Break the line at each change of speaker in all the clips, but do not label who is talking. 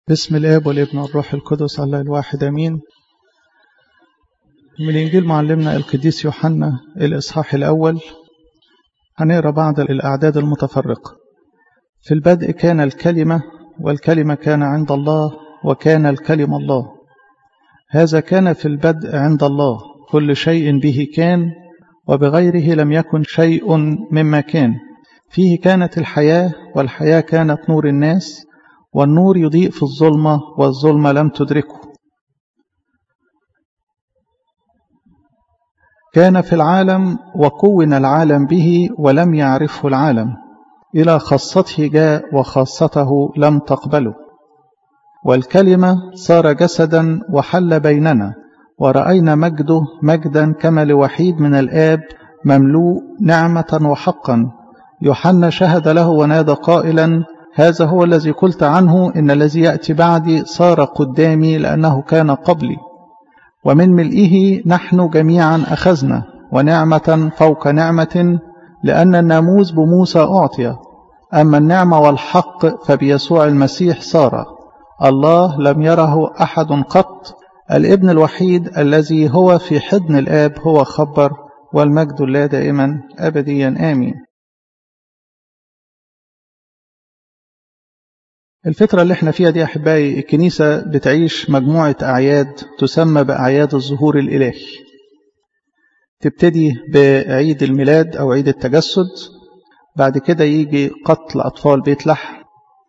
بسم الاب والابن والروح القدس الله الواحد امين من انجيل معلمنا القديس يوحنا الاصحاح الاول هنقرا بعض الاعداد المتفرقه في البدء كان الكلمه والكلمه كان عند الله وكان الكلمه الله هذا كان في البدء عند الله كل شيء به كان وبغيره لم يكن شيء مما كان فيه كانت الحياه والحياه كانت نور الناس والنور يضيء في الظلمة والظلمة لم تدركه كان في العالم وكون العالم به ولم يعرفه العالم إلى خاصته جاء وخاصته لم تقبله والكلمة صار جسدا وحل بيننا ورأينا مجده مجدا كما لوحيد من الآب مملوء نعمة وحقا يوحنا شهد له ونادى قائلا هذا هو الذي قلت عنه إن الذي يأتي بعدي صار قدامي لأنه كان قبلي ومن ملئه نحن جميعا أخذنا ونعمة فوق نعمة لأن الناموس بموسى أعطي أما النعمة والحق فبيسوع المسيح صار الله لم يره أحد قط الابن الوحيد الذي هو في حضن الآب هو خبر والمجد لا دائما أبديا آمين الفترة اللي احنا فيها دي أحبائي الكنيسة بتعيش مجموعة أعياد تسمى بأعياد الظهور الإلهي تبتدي بعيد الميلاد أو عيد التجسد بعد كده يجي قتل أطفال بيت لحم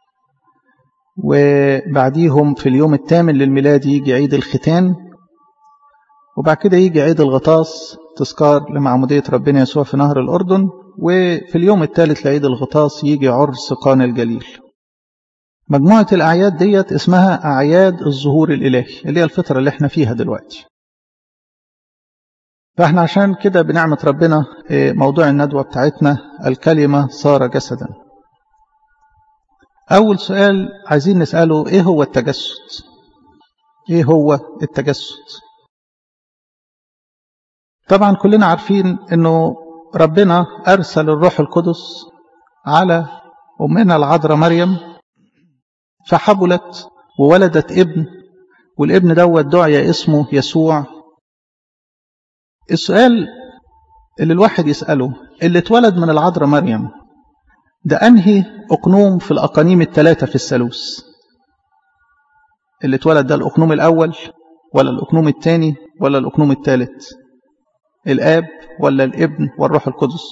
وبعديهم في اليوم الثامن للميلاد يجي عيد الختان وبعد كده يجي عيد الغطاس تذكار لمعمودية ربنا يسوع في نهر الأردن وفي اليوم الثالث لعيد الغطاس يجي عرس قان الجليل مجموعة الأعياد ديت اسمها أعياد الظهور الإلهي اللي هي الفترة اللي احنا فيها دلوقتي فاحنا عشان كده بنعمة ربنا موضوع الندوة بتاعتنا الكلمة صار جسدا أول سؤال عايزين نسأله إيه هو التجسد إيه هو التجسد طبعا كلنا عارفين أنه ربنا أرسل الروح القدس على أمنا العذراء مريم فحبلت وولدت ابن والابن دوت دعي اسمه يسوع السؤال اللي الواحد يسأله اللي اتولد من العذراء مريم ده أنهي أقنوم في الأقانيم الثلاثة في الثالوث اللي اتولد ده الأقنوم الأول ولا الأقنوم الثاني ولا الأقنوم الثالث الآب ولا الابن والروح القدس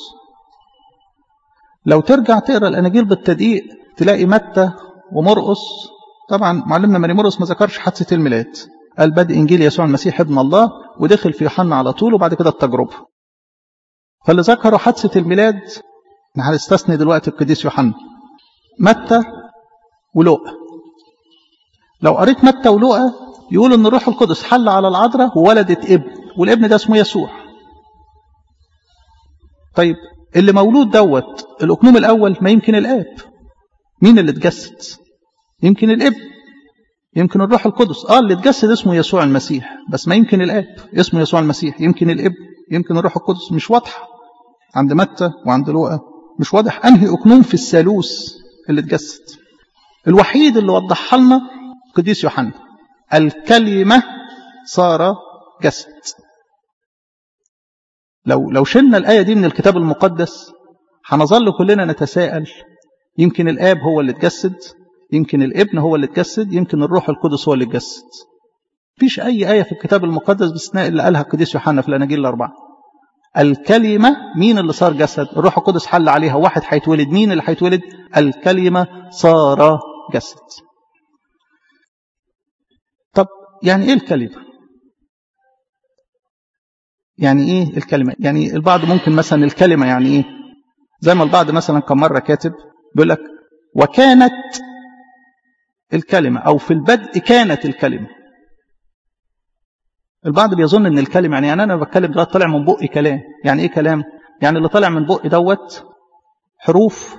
لو ترجع تقرأ الأناجيل بالتدقيق تلاقي متى ومرقس طبعا معلمنا ماري مرقس ما ذكرش حادثه الميلاد قال بدء انجيل يسوع المسيح ابن الله ودخل في يوحنا على طول وبعد كده التجربه فاللي ذكروا حادثه الميلاد هنستثني دلوقتي القديس يوحنا متى ولوقا لو قريت متى ولوقا يقول ان الروح القدس حل على العذراء وولدت ابن والابن ده اسمه يسوع طيب اللي مولود دوت الاقنوم الاول ما يمكن الاب مين اللي اتجسد يمكن الابن يمكن الروح القدس اه اللي اتجسد اسمه يسوع المسيح بس ما يمكن الاب اسمه يسوع المسيح يمكن الابن يمكن الروح القدس مش واضحه عند متى وعند لوقا مش واضح انهي اقنوم في الثالوث اللي اتجسد الوحيد اللي وضحها لنا قديس يوحنا الكلمه صار جسد لو لو شلنا الايه دي من الكتاب المقدس هنظل كلنا نتساءل يمكن الآب هو اللي اتجسد يمكن الابن هو اللي اتجسد يمكن الروح القدس هو اللي اتجسد مفيش أي آية في الكتاب المقدس باستثناء اللي قالها القديس يوحنا في الأناجيل الأربعة الكلمة مين اللي صار جسد الروح القدس حل عليها واحد هيتولد مين اللي هيتولد الكلمة صار جسد طب يعني ايه الكلمة يعني ايه الكلمة يعني البعض ممكن مثلا الكلمة يعني ايه زي ما البعض مثلا كان مرة كاتب بيقول لك وكانت الكلمة أو في البدء كانت الكلمة البعض بيظن ان الكلمة يعني, يعني أنا بتكلم دلوقتي طالع من بقي كلام يعني إيه كلام يعني اللي طالع من بقي دوت حروف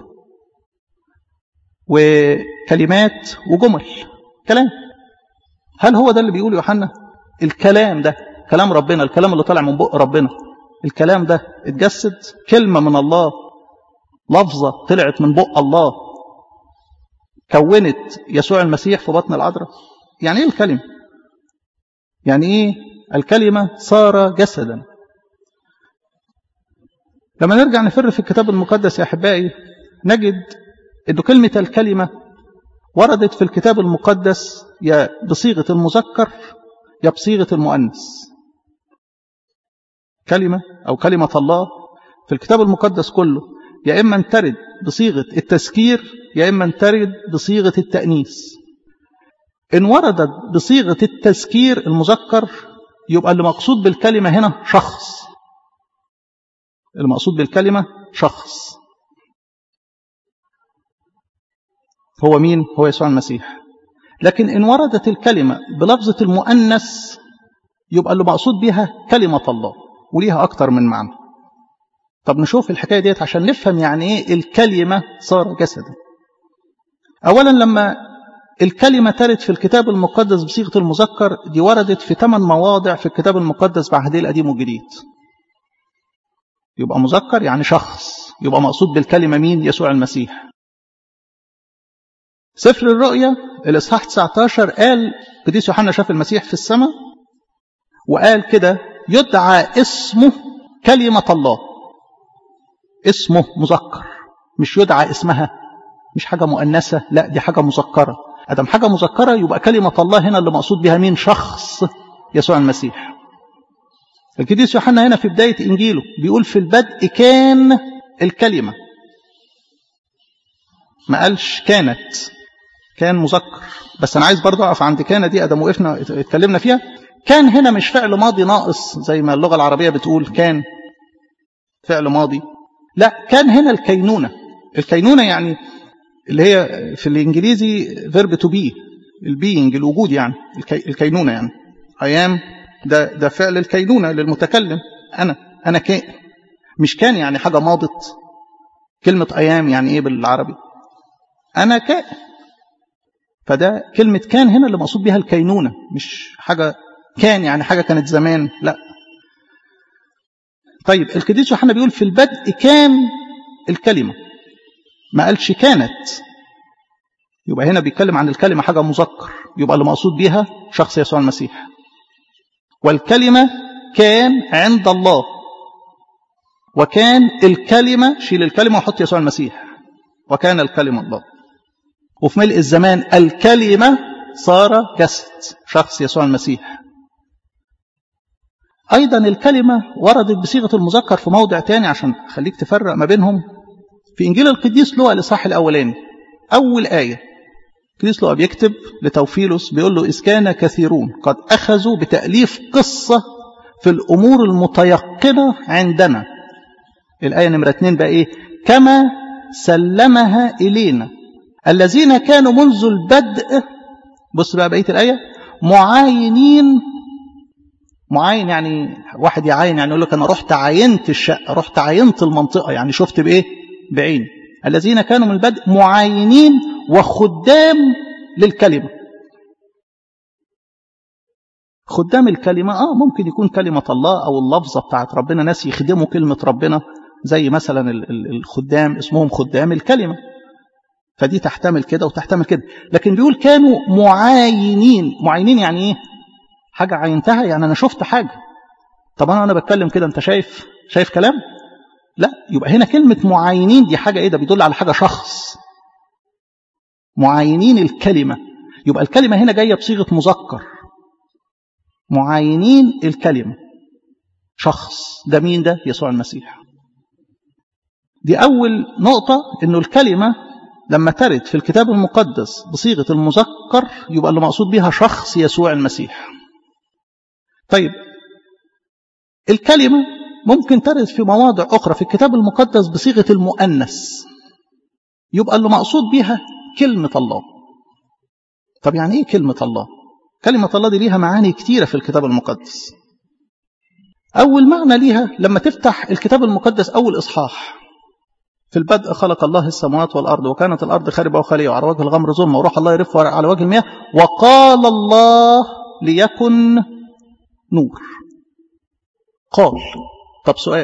وكلمات وجمل كلام هل هو ده اللي بيقول يوحنا الكلام ده كلام ربنا الكلام اللي طالع من بق ربنا الكلام ده اتجسد كلمة من الله لفظة طلعت من بق الله كونت يسوع المسيح في بطن العذراء يعني ايه الكلمة يعني ايه الكلمة صار جسدا لما نرجع نفر في الكتاب المقدس يا أحبائي نجد أن كلمة الكلمة وردت في الكتاب المقدس يا بصيغة المذكر يا بصيغة المؤنث كلمة أو كلمة الله في الكتاب المقدس كله يا إما ترد بصيغة التذكير يا إما ترد بصيغة التأنيث إن وردت بصيغة التذكير المذكر يبقى اللي مقصود بالكلمة هنا شخص المقصود بالكلمة شخص هو مين؟ هو يسوع المسيح لكن إن وردت الكلمة بلفظة المؤنث يبقى اللي مقصود بها كلمة الله وليها أكتر من معنى طب نشوف الحكاية ديت عشان نفهم يعني إيه الكلمة صار جسدا أولا لما الكلمة ترد في الكتاب المقدس بصيغة المذكر دي وردت في ثمان مواضع في الكتاب المقدس بعهديه القديم والجديد يبقى مذكر يعني شخص يبقى مقصود بالكلمة مين يسوع المسيح سفر الرؤيا الإصحاح 19 قال قديس يوحنا شاف المسيح في السماء وقال كده يدعى اسمه كلمة الله اسمه مذكر مش يدعى اسمها مش حاجة مؤنثة لا دي حاجة مذكرة أدم حاجة مذكرة يبقى كلمة الله هنا اللي مقصود بها مين شخص يسوع المسيح القديس يوحنا هنا في بداية إنجيله بيقول في البدء كان الكلمة ما قالش كانت كان مذكر بس أنا عايز برضه أقف عند كان دي أدم وقفنا اتكلمنا فيها كان هنا مش فعل ماضي ناقص زي ما اللغة العربية بتقول كان فعل ماضي لا كان هنا الكينونة الكينونة يعني اللي هي في الإنجليزي فيرب تو بي البينج الوجود يعني الكي الكينونة يعني أيام ده ده فعل الكينونة للمتكلم أنا أنا كائن مش كان يعني حاجة ماضت كلمة أيام يعني إيه بالعربي أنا كائن فده كلمة كان هنا اللي مقصود بها الكينونة مش حاجة كان يعني حاجة كانت زمان لا طيب القديس يوحنا بيقول في البدء كان الكلمة ما قالش كانت يبقى هنا بيتكلم عن الكلمة حاجة مذكر يبقى اللي مقصود بيها شخص يسوع المسيح والكلمة كان عند الله وكان الكلمة شيل الكلمة وحط يسوع المسيح وكان الكلمة الله وفي ملء الزمان الكلمة صار جسد شخص يسوع المسيح أيضا الكلمة وردت بصيغة المذكر في موضع تاني عشان خليك تفرق ما بينهم في إنجيل القديس لوقا الإصحاح الأولاني أول آية القديس لوقا بيكتب لتوفيلوس بيقول له إذ كان كثيرون قد أخذوا بتأليف قصة في الأمور المتيقنة عندنا الآية نمرة اتنين بقى إيه كما سلمها إلينا الذين كانوا منذ البدء بص بقى بقية الآية معاينين معاين يعني واحد يعاين يعني يقول لك أنا رحت عاينت الشقة رحت عاينت المنطقة يعني شفت بإيه بعين الذين كانوا من البدء معاينين وخدام للكلمة خدام الكلمة آه ممكن يكون كلمة الله أو اللفظة بتاعت ربنا ناس يخدموا كلمة ربنا زي مثلا الخدام اسمهم خدام الكلمة فدي تحتمل كده وتحتمل كده لكن بيقول كانوا معاينين معاينين يعني ايه حاجة عينتها يعني أنا شفت حاجة طب أنا وأنا بتكلم كده أنت شايف شايف كلام لا يبقى هنا كلمة معاينين دي حاجة إيه ده بيدل على حاجة شخص معاينين الكلمة يبقى الكلمة هنا جاية بصيغة مذكر معاينين الكلمة شخص ده مين ده يسوع المسيح دي أول نقطة إنه الكلمة لما ترد في الكتاب المقدس بصيغة المذكر يبقى اللي مقصود بها شخص يسوع المسيح طيب الكلمة ممكن ترد في مواضع أخرى في الكتاب المقدس بصيغة المؤنث يبقى اللي مقصود بها كلمة الله طب يعني إيه كلمة الله كلمة الله دي ليها معاني كتيرة في الكتاب المقدس أول معنى ليها لما تفتح الكتاب المقدس أول إصحاح في البدء خلق الله السماوات والأرض وكانت الأرض خاربة وخالية وعلى وجه الغمر ظلمة وروح الله يرف على وجه المياه وقال الله ليكن نور قال طب سؤال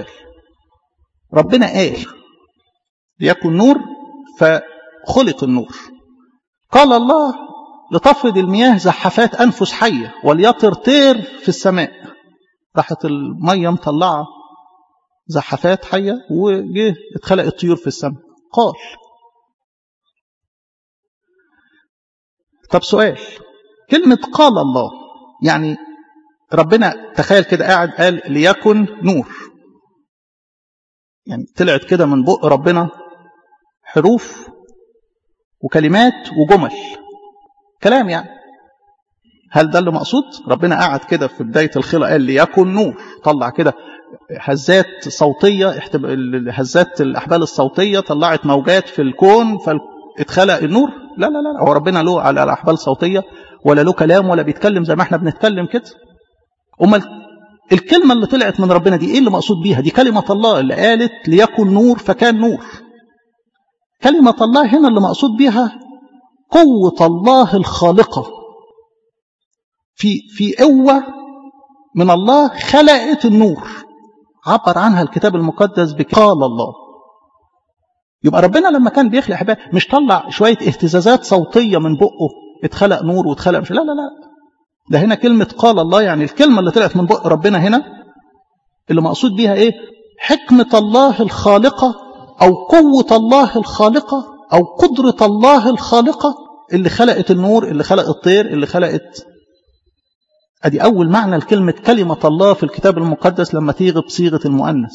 ربنا قال ليكن نور فخلق النور قال الله لتفرض المياه زحفات أنفس حية وليطر طير في السماء راحت المية مطلعة زحفات حية وجه اتخلق الطيور في السماء قال طب سؤال كلمة قال الله يعني ربنا تخيل كده قاعد قال ليكن نور يعني طلعت كده من بق ربنا حروف وكلمات وجمل كلام يعني هل ده اللي مقصود ربنا قعد كده في بداية الخلق قال ليكن نور طلع كده هزات صوتية هزات الأحبال الصوتية طلعت موجات في الكون فاتخلق النور لا لا لا هو ربنا له على الأحبال صوتية ولا له كلام ولا بيتكلم زي ما احنا بنتكلم كده أمال الكلمة اللي طلعت من ربنا دي ايه اللي مقصود بيها دي كلمة الله اللي قالت ليكن نور فكان نور كلمة الله هنا اللي مقصود بيها قوة الله الخالقة في في قوة من الله خلقت النور عبر عنها الكتاب المقدس بقال الله يبقى ربنا لما كان بيخلق احباب مش طلع شوية اهتزازات صوتية من بقه اتخلق نور واتخلق مش لا لا لا ده هنا كلمة قال الله يعني الكلمة اللي طلعت من بق ربنا هنا اللي مقصود بيها ايه حكمة الله الخالقة او قوة الله الخالقة او قدرة الله الخالقة اللي خلقت النور اللي خلق الطير اللي خلقت ادي اول معنى لكلمة كلمة الله في الكتاب المقدس لما تيجي بصيغة المؤنث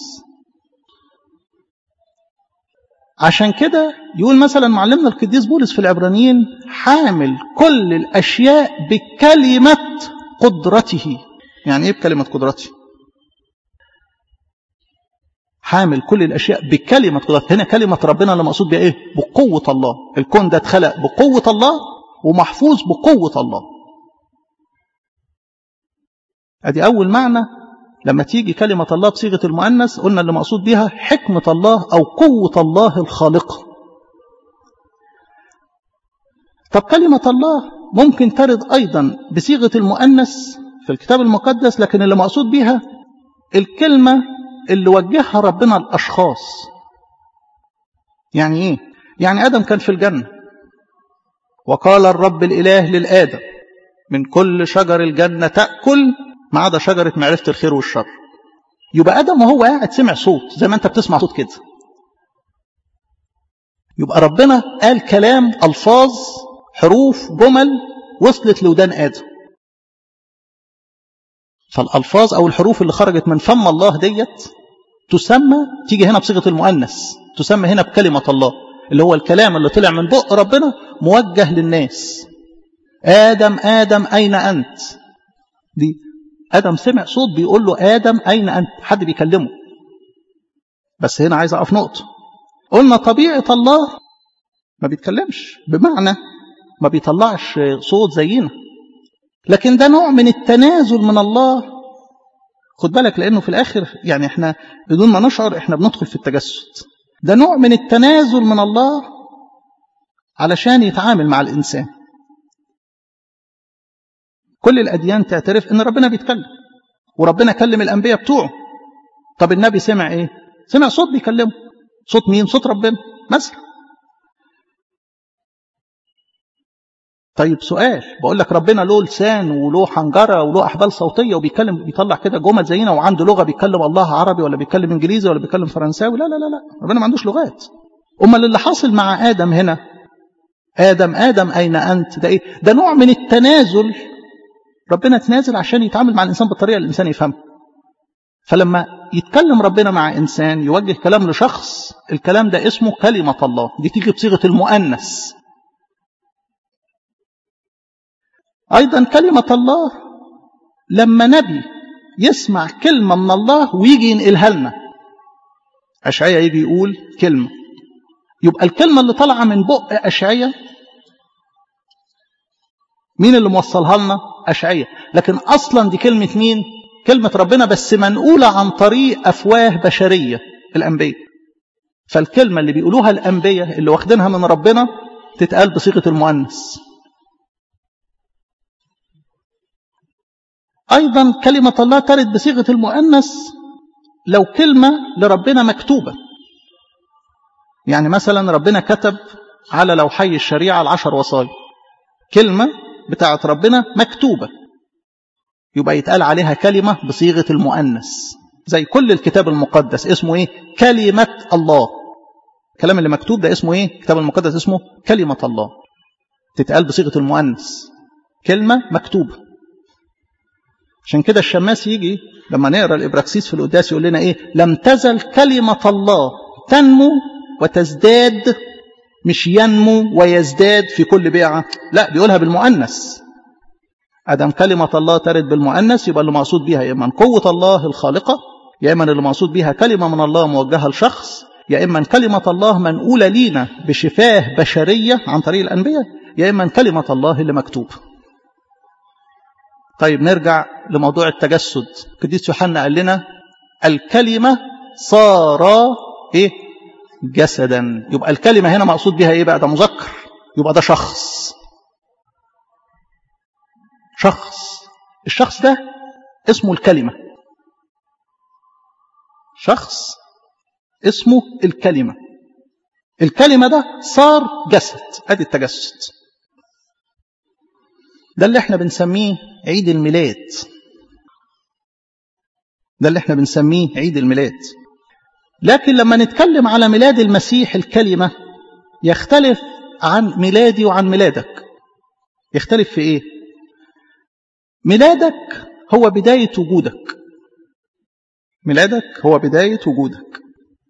عشان كده يقول مثلا معلمنا القديس بولس في العبرانيين حامل كل الاشياء بكلمة قدرته يعني ايه بكلمة قدرته حامل كل الاشياء بكلمة قدرته هنا كلمة ربنا اللي مقصود بها ايه بقوة الله الكون ده اتخلق بقوة الله ومحفوظ بقوة الله ادي اول معنى لما تيجي كلمة الله بصيغة المؤنث قلنا اللي مقصود بها حكمة الله أو قوة الله الخالقة طب كلمة الله ممكن ترد أيضا بصيغة المؤنث في الكتاب المقدس لكن اللي مقصود بها الكلمة اللي وجهها ربنا الأشخاص يعني إيه؟ يعني آدم كان في الجنة وقال الرب الإله للآدم من كل شجر الجنة تأكل ما عدا شجرة معرفة الخير والشر يبقى آدم وهو قاعد سمع صوت زي ما أنت بتسمع صوت كده يبقى ربنا قال كلام ألفاظ حروف جمل وصلت لودان آدم فالألفاظ أو الحروف اللي خرجت من فم الله ديت تسمى تيجي هنا بصيغة المؤنث تسمى هنا بكلمة الله اللي هو الكلام اللي طلع من بق ربنا موجه للناس آدم آدم أين أنت دي آدم سمع صوت بيقول له آدم أين أنت حد بيكلمه بس هنا عايز أقف نقطة قلنا طبيعة الله ما بيتكلمش بمعنى ما بيطلعش صوت زينا لكن ده نوع من التنازل من الله خد بالك لأنه في الآخر يعني احنا بدون ما نشعر احنا بندخل في التجسد ده نوع من التنازل من الله علشان يتعامل مع الإنسان كل الأديان تعترف إن ربنا بيتكلم وربنا كلم الأنبياء بتوعه طب النبي سمع إيه؟ سمع صوت بيكلمه صوت مين؟ صوت ربنا مثلا طيب سؤال بقول لك ربنا له لسان وله حنجره وله احبال صوتيه وبيتكلم بيطلع كده جمل زينا وعنده لغه بيتكلم الله عربي ولا بيتكلم انجليزي ولا بيتكلم فرنساوي لا لا لا لا ربنا ما عندوش لغات امال اللي حاصل مع ادم هنا ادم ادم اين انت ده ايه ده نوع من التنازل ربنا تنازل عشان يتعامل مع الإنسان بالطريقة اللي الإنسان يفهمها فلما يتكلم ربنا مع إنسان يوجه كلام لشخص الكلام ده اسمه كلمة الله دي تيجي بصيغة المؤنث أيضا كلمة الله لما نبي يسمع كلمة من الله ويجي ينقلها لنا أشعية يجي يقول كلمة يبقى الكلمة اللي طالعة من بق أشعية مين اللي موصلها لنا أشعية لكن أصلا دي كلمة مين كلمة ربنا بس منقولة عن طريق أفواه بشرية الأنبياء فالكلمة اللي بيقولوها الأنبياء اللي واخدينها من ربنا تتقال بصيغة المؤنث أيضا كلمة الله ترد بصيغة المؤنث لو كلمة لربنا مكتوبة يعني مثلا ربنا كتب على لوحي الشريعة العشر وصايا كلمة بتاعت ربنا مكتوبة يبقى يتقال عليها كلمة بصيغة المؤنث زي كل الكتاب المقدس اسمه ايه كلمة الله الكلام اللي مكتوب ده اسمه ايه الكتاب المقدس اسمه كلمة الله تتقال بصيغة المؤنث كلمة مكتوبة عشان كده الشماس يجي لما نقرا الابراكسيس في القداس يقول لنا ايه لم تزل كلمة الله تنمو وتزداد مش ينمو ويزداد في كل بيعة لا بيقولها بالمؤنث ادم كلمة الله ترد بالمؤنث يبقى اللي مقصود بيها يا اما قوة الله الخالقة يا اما اللي مقصود بيها كلمة من الله موجهة لشخص يا اما كلمة الله منقولة لينا بشفاه بشرية عن طريق الانبياء يا اما كلمة الله اللي مكتوب طيب نرجع لموضوع التجسد قديس يوحنا قال لنا الكلمة صار ايه جسدا يبقى الكلمة هنا مقصود بها ايه بقى ده مذكر يبقى ده شخص شخص الشخص ده اسمه الكلمة شخص اسمه الكلمة الكلمة ده صار جسد ادي التجسد ده اللي احنا بنسميه عيد الميلاد ده اللي احنا بنسميه عيد الميلاد لكن لما نتكلم على ميلاد المسيح الكلمة يختلف عن ميلادي وعن ميلادك يختلف في ايه ميلادك هو بداية وجودك ميلادك هو بداية وجودك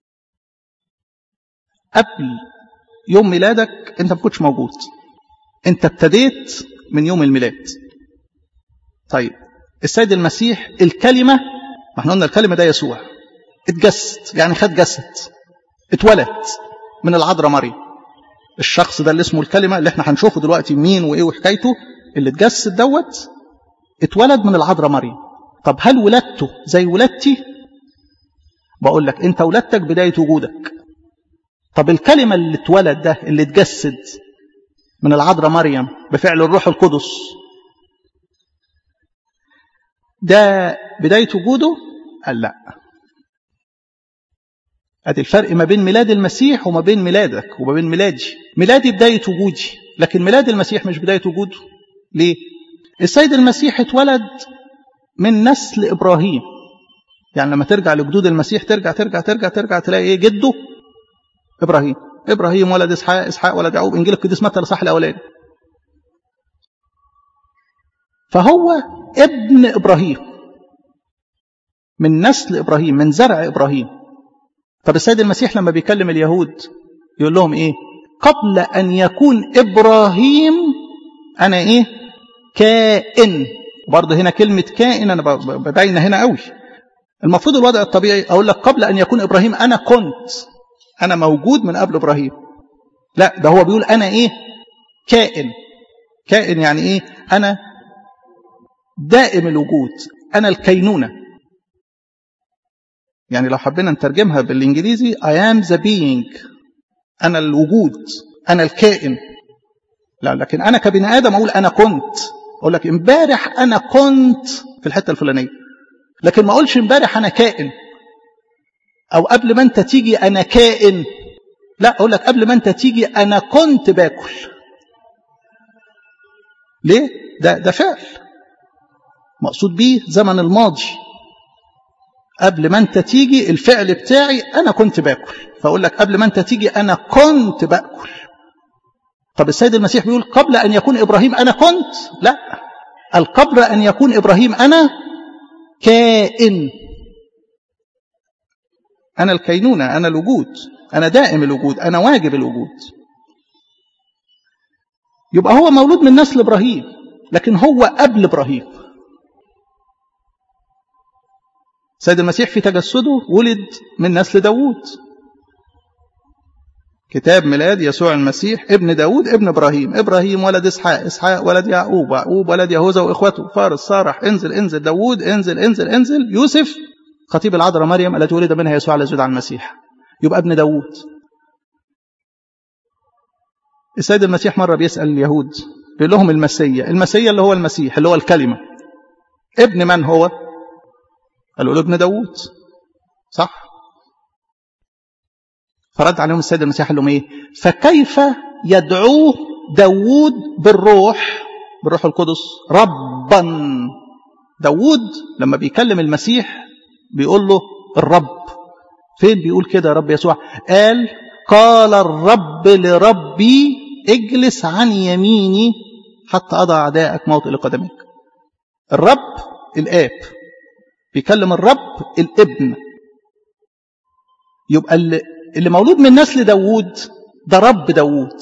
قبل يوم ميلادك انت ما كنتش موجود انت ابتديت من يوم الميلاد طيب السيد المسيح الكلمة ما احنا قلنا الكلمة ده يسوع اتجسد يعني خد جسد اتولد من العذراء مريم الشخص ده اللي اسمه الكلمة اللي احنا هنشوفه دلوقتي مين وايه وحكايته اللي اتجسد دوت اتولد من العذراء مريم طب هل ولادته زي ولادتي بقول لك انت ولادتك بداية وجودك طب الكلمة اللي اتولد ده اللي اتجسد من العذراء مريم بفعل الروح القدس ده بداية وجوده قال لا ادي الفرق ما بين ميلاد المسيح وما بين ميلادك وما بين ميلادي ميلادي بداية وجودي لكن ميلاد المسيح مش بداية وجوده ليه السيد المسيح اتولد من نسل إبراهيم يعني لما ترجع لجدود المسيح ترجع ترجع ترجع ترجع تلاقي ايه جده إبراهيم إبراهيم ولد إسحاق إسحاق ولد يعقوب إنجيل القديس متى الإصحاح الأولاني فهو ابن إبراهيم من نسل إبراهيم من زرع إبراهيم طب السيد المسيح لما بيكلم اليهود يقول لهم إيه قبل أن يكون إبراهيم أنا إيه كائن برضه هنا كلمة كائن أنا ببين هنا قوي المفروض الوضع الطبيعي أقول لك قبل أن يكون إبراهيم أنا كنت أنا موجود من قبل إبراهيم لا ده هو بيقول أنا إيه كائن كائن يعني إيه أنا دائم الوجود أنا الكينونة يعني لو حبينا نترجمها بالإنجليزي I am the being أنا الوجود أنا الكائن لا لكن أنا كبني آدم أقول أنا كنت أقول لك امبارح أنا كنت في الحتة الفلانية لكن ما أقولش امبارح أنا كائن أو قبل ما أنت تيجي أنا كائن لا أقول لك قبل ما أنت تيجي أنا كنت باكل ليه؟ ده ده فعل مقصود بيه زمن الماضي قبل ما أنت تيجي الفعل بتاعي أنا كنت باكل فأقول لك قبل ما أنت تيجي أنا كنت باكل طب السيد المسيح بيقول قبل أن يكون إبراهيم أنا كنت لا القبل أن يكون إبراهيم أنا كائن أنا الكينونة أنا الوجود أنا دائم الوجود أنا واجب الوجود يبقى هو مولود من نسل إبراهيم لكن هو قبل إبراهيم سيد المسيح في تجسده ولد من نسل داوود كتاب ميلاد يسوع المسيح ابن داود ابن إبراهيم إبراهيم ولد إسحاق إسحاق ولد يعقوب يعقوب ولد يهوذا وإخوته فارس صارح انزل انزل داود انزل انزل انزل يوسف خطيب العذراء مريم التي ولد منها يسوع الذي يدعى المسيح يبقى ابن داود السيد المسيح مرة بيسأل اليهود بيقول لهم المسيا المسيا اللي هو المسيح اللي هو الكلمة ابن من هو قالوا له ابن داود صح فرد عليهم السيد المسيح قال لهم ايه فكيف يدعوه داوود بالروح بالروح القدس ربا داوود لما بيكلم المسيح بيقول له الرب فين بيقول كده يا رب يسوع قال قال الرب لربي اجلس عن يميني حتى أضع أعدائك موطئ لقدمك الرب الآب بيكلم الرب الابن يبقى اللي, اللي مولود من نسل داوود ده رب داوود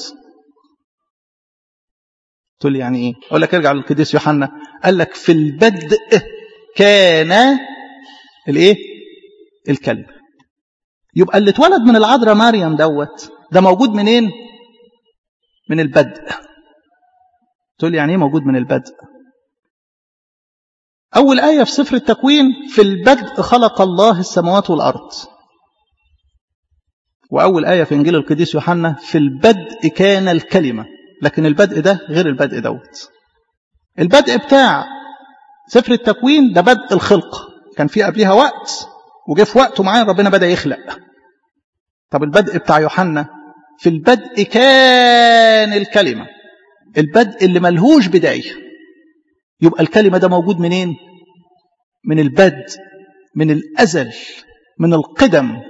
تقول لي يعني ايه اقول لك ارجع للقديس يوحنا قال لك في البدء كان الايه الكلمه يبقى اللي اتولد من العذراء مريم دوت ده موجود منين من البدء تقول لي يعني ايه موجود من البدء اول ايه في سفر التكوين في البدء خلق الله السماوات والارض واول ايه في انجيل القديس يوحنا في البدء كان الكلمه لكن البدء ده غير البدء دوت البدء بتاع سفر التكوين ده بدء الخلق كان في قبلها وقت وجه في وقته معين ربنا بدا يخلق طب البدء بتاع يوحنا في البدء كان الكلمه البدء اللي ملهوش بدايه يبقى الكلمه ده موجود منين من البدء من الازل من القدم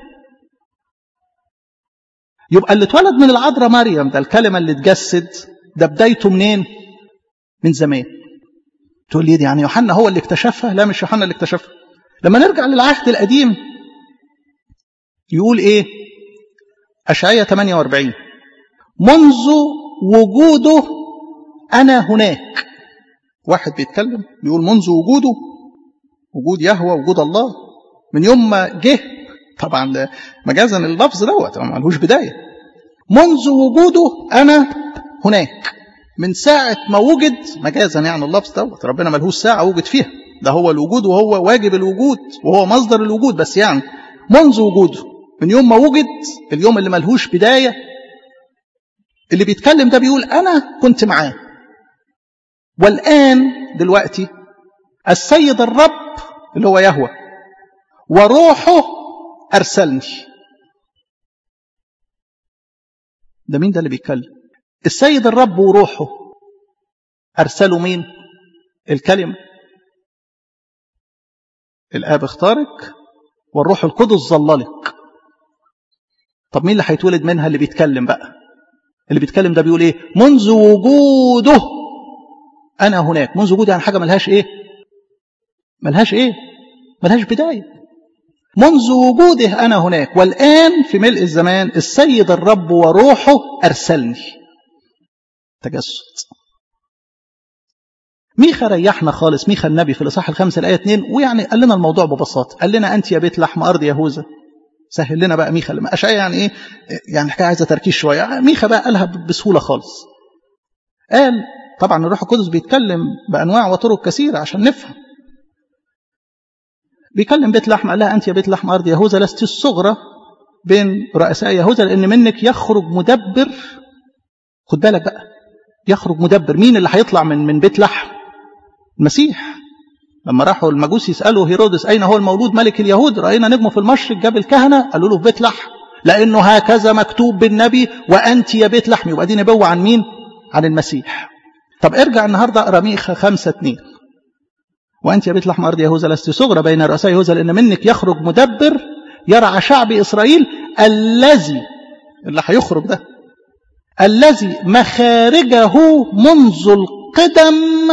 يبقى اللي اتولد من العذراء مريم ده الكلمة اللي اتجسد ده بدايته منين؟ من زمان. تقول لي يعني يوحنا هو اللي اكتشفها؟ لا مش يوحنا اللي اكتشفها. لما نرجع للعهد القديم يقول ايه؟ أشعية 48 منذ وجوده أنا هناك. واحد بيتكلم بيقول منذ وجوده وجود يهوى وجود الله من يوم ما جه طبعا ده مجازا اللفظ دوت ما لهوش بدايه منذ وجوده انا هناك من ساعه ما وجد مجازا يعني اللفظ دوت ربنا ملهوش ساعه وجد فيها ده هو الوجود وهو واجب الوجود وهو مصدر الوجود بس يعني منذ وجوده من يوم ما وجد اليوم اللي ملهوش بدايه اللي بيتكلم ده بيقول انا كنت معاه والان دلوقتي السيد الرب اللي هو يهوه وروحه أرسلني ده مين ده اللي بيتكلم السيد الرب وروحه أرسلوا مين الكلمة الآب اختارك والروح القدس ظللك طب مين اللي هيتولد منها اللي بيتكلم بقى اللي بيتكلم ده بيقول ايه منذ وجوده انا هناك منذ وجوده يعني حاجه ملهاش ايه ملهاش ايه ملهاش بدايه منذ وجوده أنا هناك والآن في ملء الزمان السيد الرب وروحه أرسلني تجسد ميخا ريحنا خالص ميخا النبي في الإصحاح الخامس الآية 2 ويعني قال لنا الموضوع ببساطة قال لنا أنت يا بيت لحم أرض يهوذا سهل لنا بقى ميخا لما أشعيا يعني إيه يعني الحكاية عايزة تركيز شوية ميخا بقى قالها بسهولة خالص قال طبعا الروح القدس بيتكلم بأنواع وطرق كثيرة عشان نفهم بيكلم بيت لحم قال لها أنت يا بيت لحم أرض يهوذا لست الصغرى بين رؤساء يهوذا لأن منك يخرج مدبر خد بالك بقى يخرج مدبر مين اللي هيطلع من من بيت لحم المسيح لما راحوا المجوس يسألوا هيرودس أين هو المولود ملك اليهود رأينا نجمه في المشرق جاب الكهنة قالوا له في بيت لحم لأنه هكذا مكتوب بالنبي وأنت يا بيت لحم يبقى دي نبوة عن مين عن المسيح طب ارجع النهاردة اقرا ميخا خمسة اتنين وأنت يا بيت لحم أرض يهوذا لست صغرى بين رؤساء يهوذا لأن منك يخرج مدبر يرعى شعب إسرائيل الذي اللي هيخرج ده الذي مخارجه منذ القدم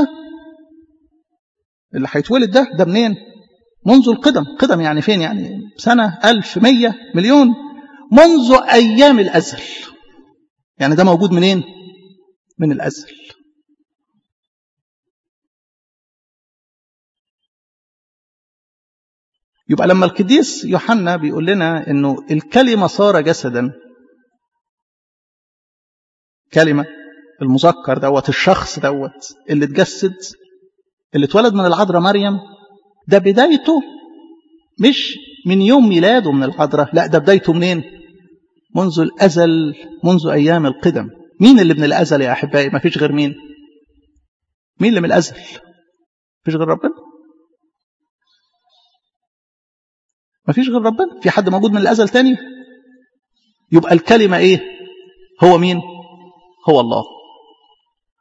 اللي هيتولد ده ده منين منذ القدم قدم يعني فين يعني سنة ألف مية مليون منذ أيام الأزل يعني ده موجود منين من الأزل يبقى لما القديس يوحنا بيقول لنا انه الكلمة صار جسدا كلمة المذكر دوت الشخص دوت اللي اتجسد اللي اتولد من العذراء مريم ده بدايته مش من يوم ميلاده من العذراء لا ده بدايته منين منذ الأزل منذ أيام القدم مين اللي من الأزل يا أحبائي ما فيش غير مين مين اللي من الأزل فيش غير ربنا ما فيش غير ربنا في حد موجود من الأزل تاني يبقى الكلمة إيه هو مين هو الله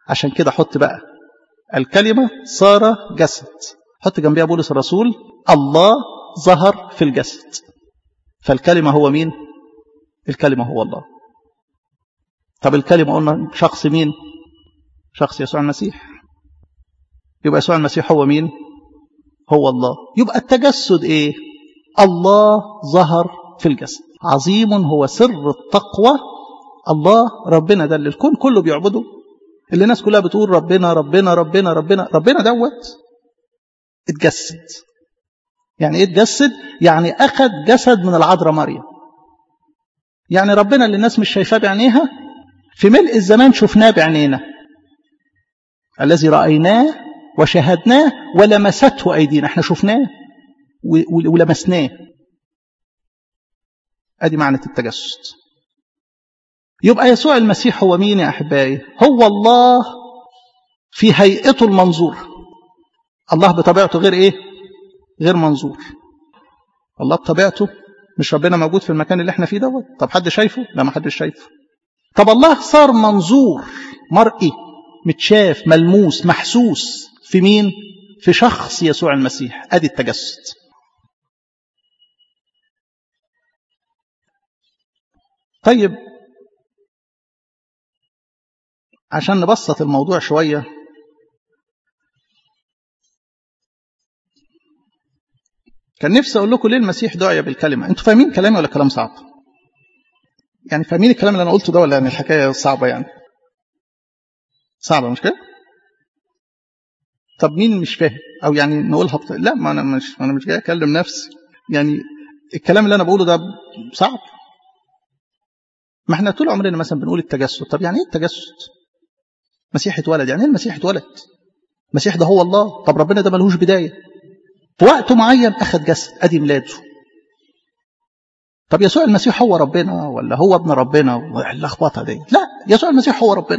عشان كده حط بقى الكلمة صار جسد حط جنبها بولس الرسول الله ظهر في الجسد فالكلمة هو مين الكلمة هو الله طب الكلمة قلنا شخص مين شخص يسوع المسيح يبقى يسوع المسيح هو مين هو الله يبقى التجسد ايه الله ظهر في الجسد عظيم هو سر التقوى الله ربنا ده اللي الكون كله بيعبده اللي الناس كلها بتقول ربنا ربنا ربنا ربنا ربنا دوت اتجسد يعني ايه اتجسد يعني اخذ جسد من العذراء مريم يعني ربنا اللي الناس مش شايفاه بعينيها في ملء الزمان شفناه بعينينا الذي رايناه وشاهدناه ولمسته ايدينا احنا شفناه ولمسناه ادي معنى التجسد يبقى يسوع المسيح هو مين يا احبائي هو الله في هيئته المنظور الله بطبيعته غير ايه غير منظور الله بطبيعته مش ربنا موجود في المكان اللي احنا فيه دوت طب حد شايفه لا ما حدش شايفه طب الله صار منظور مرئي متشاف ملموس محسوس في مين في شخص يسوع المسيح ادي التجسد طيب عشان نبسط الموضوع شوية كان نفسي أقول لكم ليه المسيح دعي بالكلمة أنتوا فاهمين كلامي ولا كلام صعب يعني فاهمين الكلام اللي أنا قلته ده ولا يعني الحكاية صعبة يعني صعبة مش كده طب مين مش فاهم أو يعني نقولها بط... لا ما أنا مش أنا مش جاي أكلم نفسي يعني الكلام اللي أنا بقوله ده صعب ما احنا طول عمرنا مثلا بنقول التجسد طب يعني ايه التجسد مسيح اتولد يعني ايه المسيح اتولد المسيح ده هو الله طب ربنا ده ملهوش بدايه في وقت معين اخذ جسد ادي ميلاده طب يسوع المسيح هو ربنا ولا هو ابن ربنا اللخبطه دي لا يسوع المسيح هو ربنا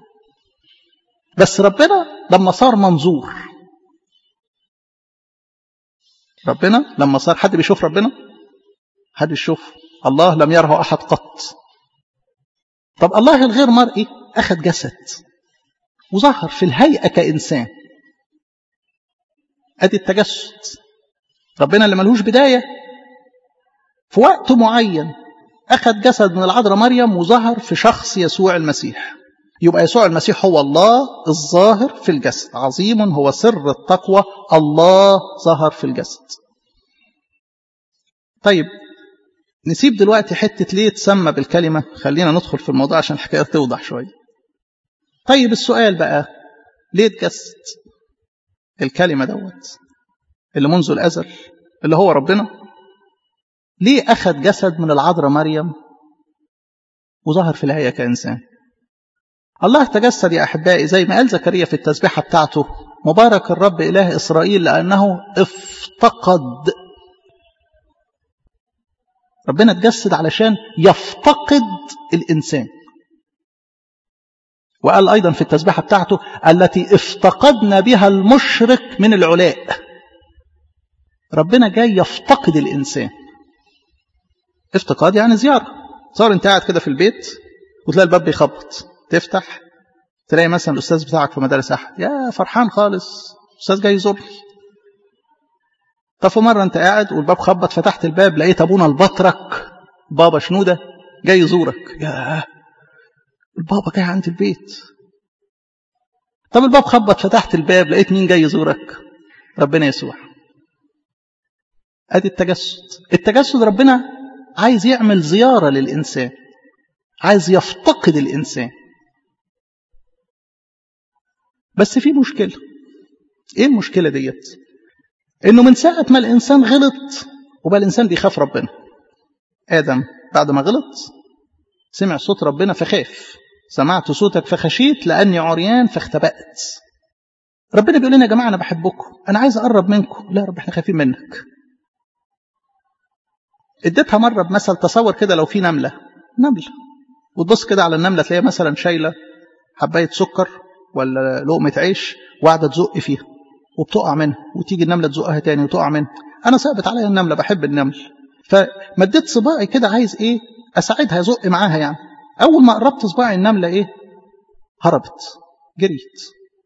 بس ربنا لما صار منظور ربنا لما صار حد بيشوف ربنا حد يشوف الله لم يره احد قط طب الله الغير مرئي اخذ جسد وظهر في الهيئه كانسان ادي التجسد ربنا اللي ملهوش بدايه في وقت معين اخذ جسد من العذراء مريم وظهر في شخص يسوع المسيح يبقى يسوع المسيح هو الله الظاهر في الجسد عظيم هو سر التقوى الله ظهر في الجسد طيب نسيب دلوقتي حتة ليه تسمى بالكلمة خلينا ندخل في الموضوع عشان الحكاية توضح شوية طيب السؤال بقى ليه تجسد الكلمة دوت اللي منذ الأزل اللي هو ربنا ليه أخذ جسد من العذراء مريم وظهر في الهيئة كإنسان الله تجسد يا أحبائي زي ما قال زكريا في التسبيحة بتاعته مبارك الرب إله إسرائيل لأنه افتقد ربنا اتجسد علشان يفتقد الإنسان وقال أيضا في التسبيحة بتاعته التي افتقدنا بها المشرق من العلاء ربنا جاي يفتقد الإنسان افتقاد يعني زيارة صار انت قاعد كده في البيت وتلاقي الباب بيخبط تفتح تلاقي مثلا الأستاذ بتاعك في مدارس أحد يا فرحان خالص أستاذ جاي يزورني طب في مرة أنت قاعد والباب خبط فتحت الباب لقيت أبونا البطرك بابا شنودة جاي يزورك يا البابا جاي عند البيت طب الباب خبط فتحت الباب لقيت مين جاي يزورك ربنا يسوع ادي التجسد التجسد ربنا عايز يعمل زيارة للإنسان عايز يفتقد الإنسان بس في مشكلة ايه المشكلة ديت انه من ساعة ما الانسان غلط وبقى الانسان بيخاف ربنا ادم بعد ما غلط سمع صوت ربنا فخاف سمعت صوتك فخشيت لاني عريان فاختبأت ربنا بيقول لنا يا جماعة انا بحبكم انا عايز اقرب منكم لا يا رب احنا خايفين منك اديتها مرة بمثل تصور كده لو في نملة نملة وتبص كده على النملة تلاقيها مثلا شايلة حباية سكر ولا لقمة عيش وقاعدة تزق فيها وبتقع منها وتيجي النملة تزقها تاني وتقع منها أنا صعبت عليا النملة بحب النمل فمديت صباعي كده عايز إيه أساعدها أزق معاها يعني أول ما قربت صباعي النملة إيه هربت جريت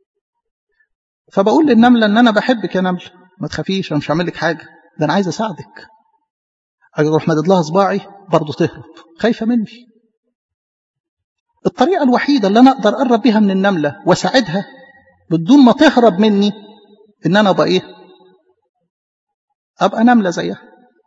فبقول للنملة ان انا بحبك يا نملة ما تخافيش انا مش هعمل لك حاجة ده انا عايز اساعدك اجي اروح مدد لها صباعي برضه تهرب خايفة مني الطريقة الوحيدة اللي انا اقدر اقرب بيها من النملة واساعدها بدون ما تهرب مني ان انا ابقى ايه ابقى نملة زيها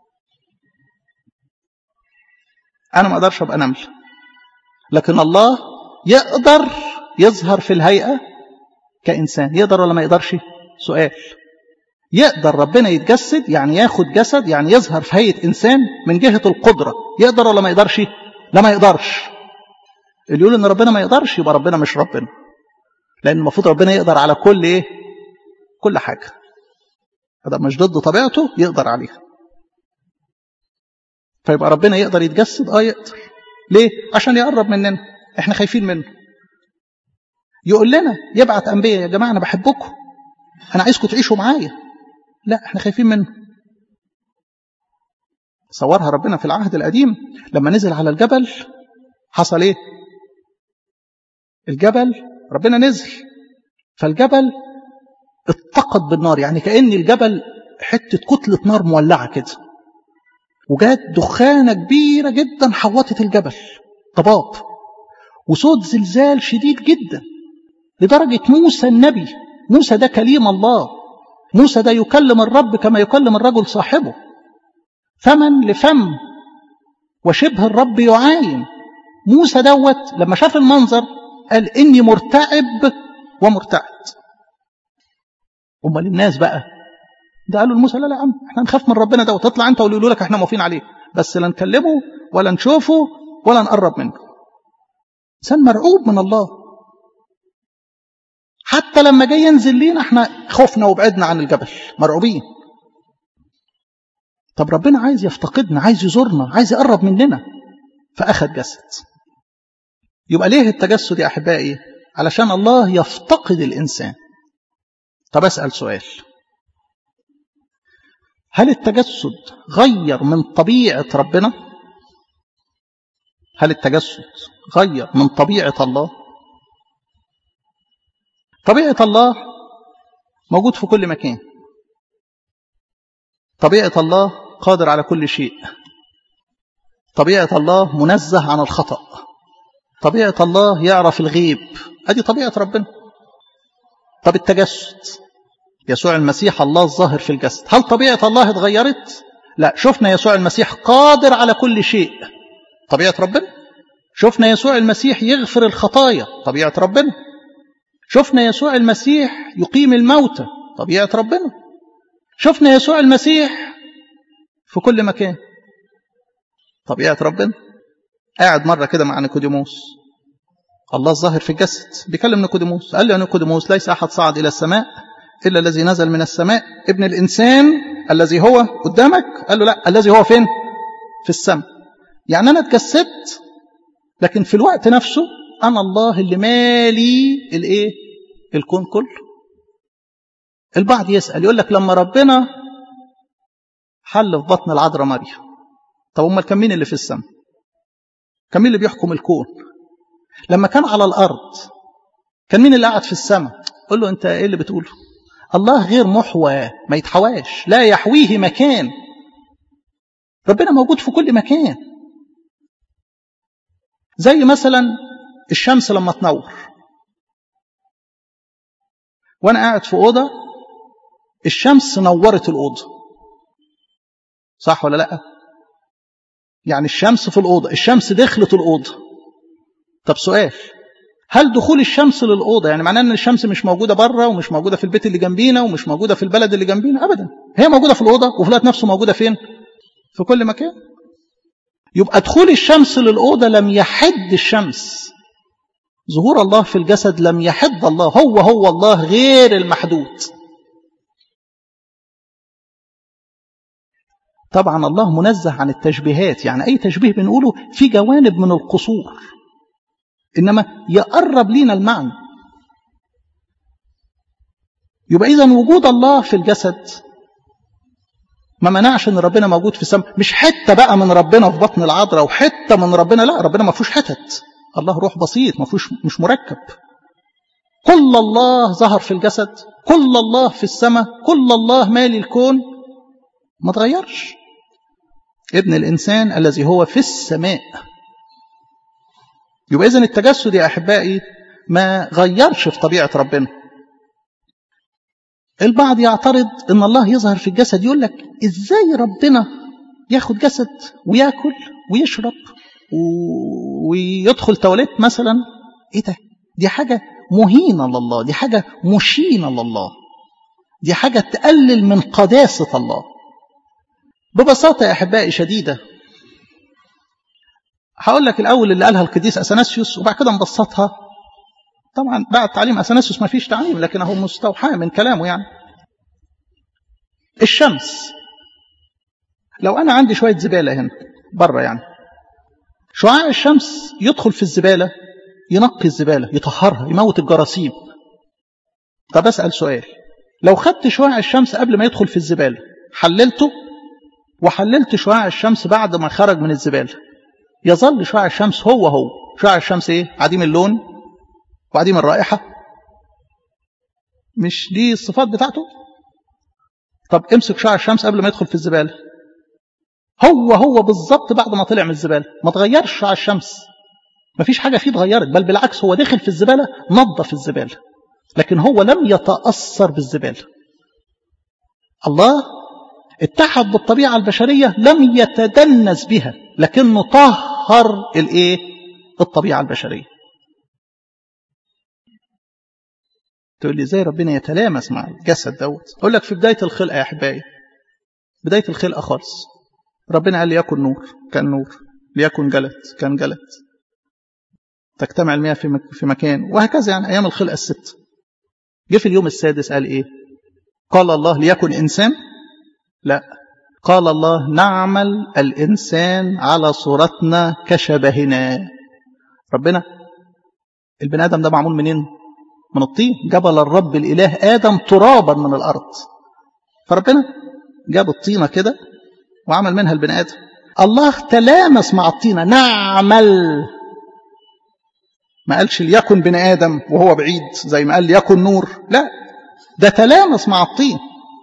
انا ما اقدرش ابقى نملة لكن الله يقدر يظهر في الهيئة كإنسان يقدر ولا ما يقدرش سؤال يقدر ربنا يتجسد يعني ياخد جسد يعني يظهر في هيئة إنسان من جهة القدرة يقدر ولا ما يقدرش لا ما يقدرش اللي يقول إن ربنا ما يقدرش يبقى ربنا مش ربنا لأن المفروض ربنا يقدر على كل إيه كل حاجة هذا مش ضد طبيعته يقدر عليها فيبقى ربنا يقدر يتجسد اه يقدر ليه عشان يقرب مننا احنا خايفين منه يقول لنا يبعت انبياء يا جماعه انا بحبكم انا عايزكم تعيشوا معايا لا احنا خايفين منه صورها ربنا في العهد القديم لما نزل على الجبل حصل ايه الجبل ربنا نزل فالجبل اتقد بالنار يعني كأن الجبل حتة كتلة نار مولعة كده وجات دخانة كبيرة جدا حوطت الجبل ضباب وصوت زلزال شديد جدا لدرجة موسى النبي موسى ده كليم الله موسى ده يكلم الرب كما يكلم الرجل صاحبه فمن لفم وشبه الرب يعاين موسى دوت لما شاف المنظر قال إني مرتعب ومرتعد امال الناس بقى ده قالوا لموسى لا لا يا عم احنا نخاف من ربنا ده وتطلع انت ويقولوا لك احنا موافقين عليه بس لا نكلمه ولا نشوفه ولا نقرب منه انسان مرعوب من الله حتى لما جاي ينزل لينا احنا خفنا وبعدنا عن الجبل مرعوبين طب ربنا عايز يفتقدنا عايز يزورنا عايز يقرب مننا فاخذ جسد يبقى ليه التجسد يا احبائي علشان الله يفتقد الانسان طب اسال سؤال هل التجسد غير من طبيعه ربنا هل التجسد غير من طبيعه الله طبيعه الله موجود في كل مكان طبيعه الله قادر على كل شيء طبيعه الله منزه عن الخطا طبيعه الله يعرف الغيب ادي طبيعه ربنا طب التجسد يسوع المسيح الله الظاهر في الجسد هل طبيعة الله اتغيرت؟ لا شفنا يسوع المسيح قادر على كل شيء طبيعة ربنا شفنا يسوع المسيح يغفر الخطايا طبيعة ربنا شفنا يسوع المسيح يقيم الموتى طبيعة ربنا شفنا يسوع المسيح في كل مكان طبيعة ربنا قاعد مرة كده مع نيكوديموس الله الظاهر في الجسد بيكلم نيكوديموس قال له يا نيكوديموس ليس أحد صعد إلى السماء إلا الذي نزل من السماء ابن الإنسان الذي هو قدامك قال له لا الذي هو فين في السماء يعني أنا اتجسدت لكن في الوقت نفسه أنا الله اللي مالي الإيه الكون كله البعض يسأل يقول لك لما ربنا حل في بطن العذراء مريم طب امال كان مين اللي في السماء كان مين اللي بيحكم الكون لما كان على الارض كان مين اللي قاعد في السماء قول له انت ايه اللي بتقوله الله غير محوى ما يتحواش لا يحويه مكان ربنا موجود في كل مكان زي مثلا الشمس لما تنور وانا قاعد في اوضه الشمس نورت الاوضه صح ولا لا يعني الشمس في الاوضه الشمس دخلت الاوضه طب سؤال هل دخول الشمس للأوضة يعني معناه أن الشمس مش موجودة بره ومش موجودة في البيت اللي جنبينا ومش موجودة في البلد اللي جنبينا أبدا هي موجودة في الأوضة وفي الوقت نفسه موجودة فين في كل مكان يبقى دخول الشمس للأوضة لم يحد الشمس ظهور الله في الجسد لم يحد الله هو هو الله غير المحدود طبعا الله منزه عن التشبيهات يعني أي تشبيه بنقوله في جوانب من القصور إنما يقرب لينا المعنى يبقى إذا وجود الله في الجسد ما منعش ان ربنا موجود في السماء مش حته بقى من ربنا في بطن العذراء وحته من ربنا لا ربنا ما فيهوش حتت الله روح بسيط ما فيهوش مش مركب كل الله ظهر في الجسد كل الله في السماء كل الله مالي الكون ما تغيرش ابن الإنسان الذي هو في السماء يبقى إذن التجسد يا أحبائي ما غيرش في طبيعة ربنا البعض يعترض ان الله يظهر في الجسد يقول لك ازاي ربنا ياخد جسد وياكل ويشرب ويدخل تواليت مثلا ايه ده دي حاجه مهينه لله دي حاجه مشينه لله دي حاجه تقلل من قداسه الله ببساطه يا احبائي شديده هقول لك الاول اللي قالها القديس اثناسيوس وبعد كده نبسطها طبعا بعد تعليم اثناسيوس ما فيش تعليم لكن هو مستوحى من كلامه يعني الشمس لو انا عندي شويه زباله هنا بره يعني شعاع الشمس يدخل في الزباله ينقي الزباله يطهرها يموت الجراثيم طب اسال سؤال لو خدت شعاع الشمس قبل ما يدخل في الزباله حللته وحللت شعاع الشمس بعد ما خرج من الزباله يظل شعاع الشمس هو هو شعاع الشمس ايه عديم اللون وعديم الرائحة مش دي الصفات بتاعته طب امسك شعر الشمس قبل ما يدخل في الزبالة هو هو بالظبط بعد ما طلع من الزبالة ما تغيرش شعر الشمس ما فيش حاجة فيه اتغيرت بل بالعكس هو دخل في الزبالة نظف الزبالة لكن هو لم يتأثر بالزبالة الله اتحد بالطبيعة البشرية لم يتدنس بها لكنه طهر الايه الطبيعة البشرية تقول لي ازاي ربنا يتلامس مع الجسد دوت اقول لك في بدايه الخلقه يا احبائي بدايه الخلقه خالص ربنا قال ليكن نور كان نور ليكن جلد كان جلد تجتمع المياه في في مكان وهكذا يعني ايام الخلقه الست جه في اليوم السادس قال ايه قال الله ليكن انسان لا قال الله نعمل الانسان على صورتنا كشبهنا ربنا البني ادم ده معمول منين من الطين جبل الرب الإله آدم ترابا من الأرض فربنا جاب الطينة كده وعمل منها البني آدم الله تلامس مع الطينة نعمل ما قالش ليكن بني آدم وهو بعيد زي ما قال ليكن نور لا ده تلامس مع الطين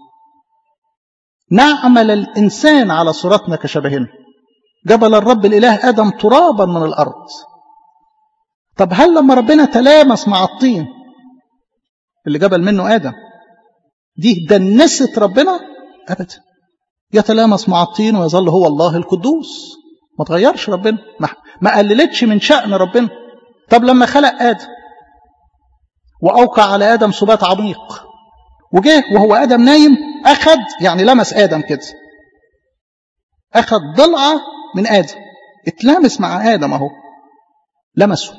نعمل الإنسان على صورتنا كشبهنا جبل الرب الإله آدم ترابا من الأرض طب هل لما ربنا تلامس مع الطين اللي جبل منه آدم دي دنست ربنا أبدا يتلامس مع الطين ويظل هو الله القدوس ما تغيرش ربنا ما قللتش من شأن ربنا طب لما خلق آدم وأوقع على آدم سبات عميق وجه وهو آدم نايم أخد يعني لمس آدم كده أخد ضلعة من آدم اتلامس مع آدم أهو لمسه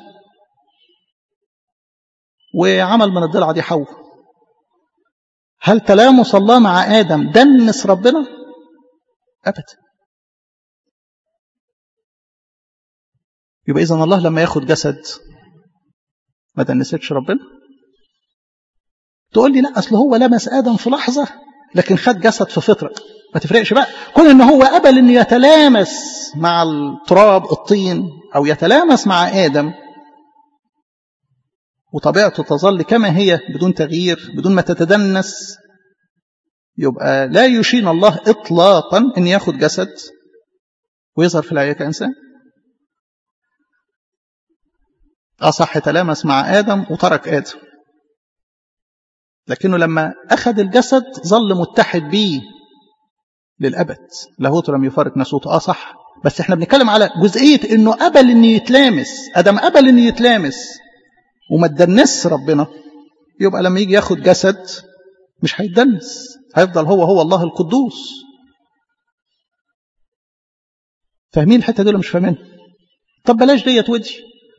وعمل من الضلعة دي حواء هل تلامس الله مع آدم دنس ربنا أبدا يبقى إذا الله لما ياخد جسد ما دنستش ربنا تقول لي لا أصل هو لمس آدم في لحظة لكن خد جسد في فترة ما تفرقش بقى كون ان هو قبل ان يتلامس مع التراب الطين او يتلامس مع ادم وطبيعته تظل كما هي بدون تغيير بدون ما تتدنس يبقى لا يشين الله اطلاقا ان ياخد جسد ويظهر في الحياه كانسان اصح تلامس مع ادم وترك ادم لكنه لما اخذ الجسد ظل متحد بيه للابد لاهوت لم يفارق ناسوته اه صح بس احنا بنتكلم على جزئيه انه قبل ان يتلامس ادم قبل ان يتلامس وما تدنس ربنا يبقى لما يجي ياخد جسد مش هيتدنس هيفضل هو هو الله القدوس فاهمين الحته دي ولا مش فاهمين طب بلاش ديت ودي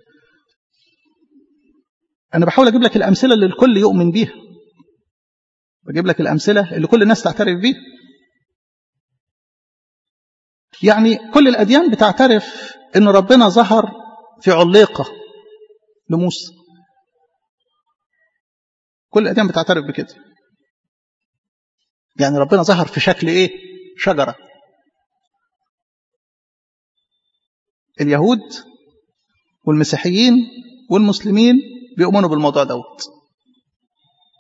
انا بحاول اجيب لك الامثله اللي الكل يؤمن بيها بجيب لك الامثله اللي كل الناس تعترف بيها يعني كل الاديان بتعترف ان ربنا ظهر في عليقه لموسى كل الاديان بتعترف بكده يعني ربنا ظهر في شكل ايه شجره اليهود والمسيحيين والمسلمين بيؤمنوا بالموضوع دوت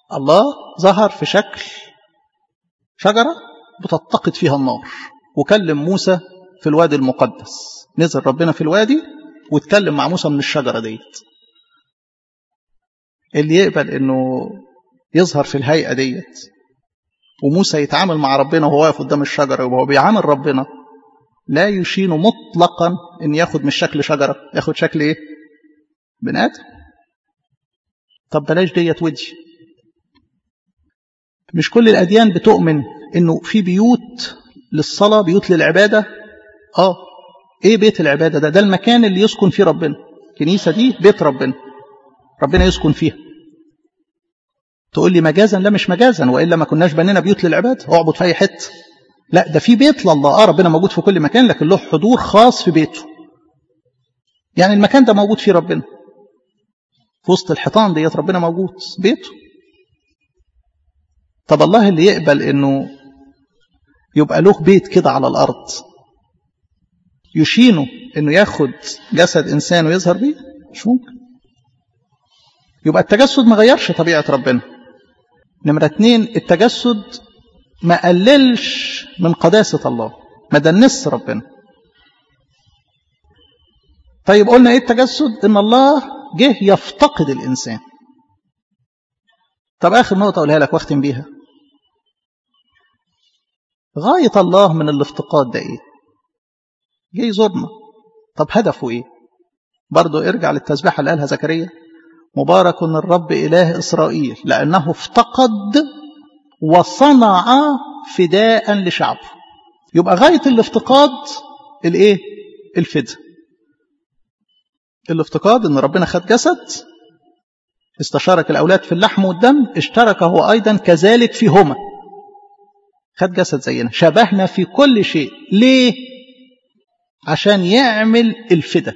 الله ظهر في شكل شجرة بتتقد فيها النار وكلم موسى في الوادي المقدس نزل ربنا في الوادي واتكلم مع موسى من الشجرة ديت اللي يقبل انه يظهر في الهيئة ديت وموسى يتعامل مع ربنا وهو واقف قدام الشجرة وهو بيعامل ربنا لا يشين مطلقا ان ياخد مش شكل شجرة ياخد شكل ايه بني ادم طب بلاش ديت ودي مش كل الاديان بتؤمن انه في بيوت للصلاة بيوت للعبادة اه ايه بيت العبادة ده ده المكان اللي يسكن فيه ربنا الكنيسة دي بيت ربنا ربنا يسكن فيها تقول لي مجازا لا مش مجازا والا ما كناش بنينا بيوت للعباد اعبد في اي حته لا ده في بيت لله اه ربنا موجود في كل مكان لكن له حضور خاص في بيته يعني المكان ده موجود فيه ربنا في وسط الحيطان ديت ربنا موجود بيته طب الله اللي يقبل انه يبقى له بيت كده على الارض يشينه انه ياخد جسد انسان ويظهر بيه مش ممكن يبقى التجسد ما غيرش طبيعه ربنا نمرة اتنين التجسد ما قللش من قداسة الله ما دنس ربنا طيب قلنا ايه التجسد ان الله جه يفتقد الانسان طب اخر نقطة اقولها لك واختم بيها غاية الله من الافتقاد ده ايه جه يزورنا طب هدفه ايه برضه ارجع للتسبيحة اللي قالها زكريا مبارك الرب إله إسرائيل لأنه افتقد وصنع فداء لشعبه يبقى غاية الافتقاد الايه الفداء الافتقاد ان ربنا خد جسد استشارك الاولاد في اللحم والدم اشترك هو ايضا كذلك فيهما خد جسد زينا شبهنا في كل شيء ليه عشان يعمل الفداء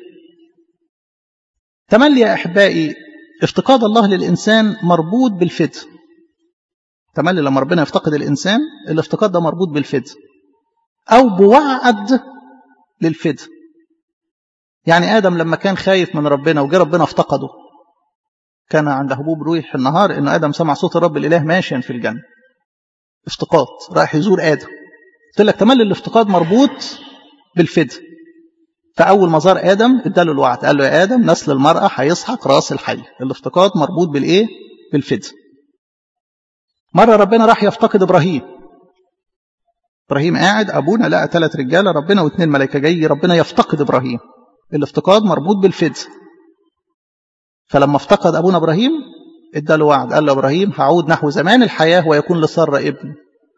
تملي يا احبائي افتقاد الله للإنسان مربوط بالفدء تملي لما ربنا يفتقد الإنسان الافتقاد ده مربوط بالفدء أو بوعد للفدء يعني آدم لما كان خايف من ربنا وجه ربنا افتقده كان عند هبوب روح النهار إن آدم سمع صوت الرب الإله ماشيا في الجنة افتقاد رايح يزور آدم قلت لك تملي الافتقاد مربوط بالفدء فأول ما زار آدم اداله الوعد قال له يا آدم نسل المرأة هيسحق راس الحي الافتقاد مربوط بالإيه؟ بالفدء مرة ربنا راح يفتقد إبراهيم إبراهيم قاعد أبونا لقى ثلاث رجالة ربنا واثنين ملائكة جاي ربنا يفتقد إبراهيم الافتقاد مربوط بالفدء فلما افتقد أبونا إبراهيم اداله وعد قال له إبراهيم هعود نحو زمان الحياة ويكون لسارة ابن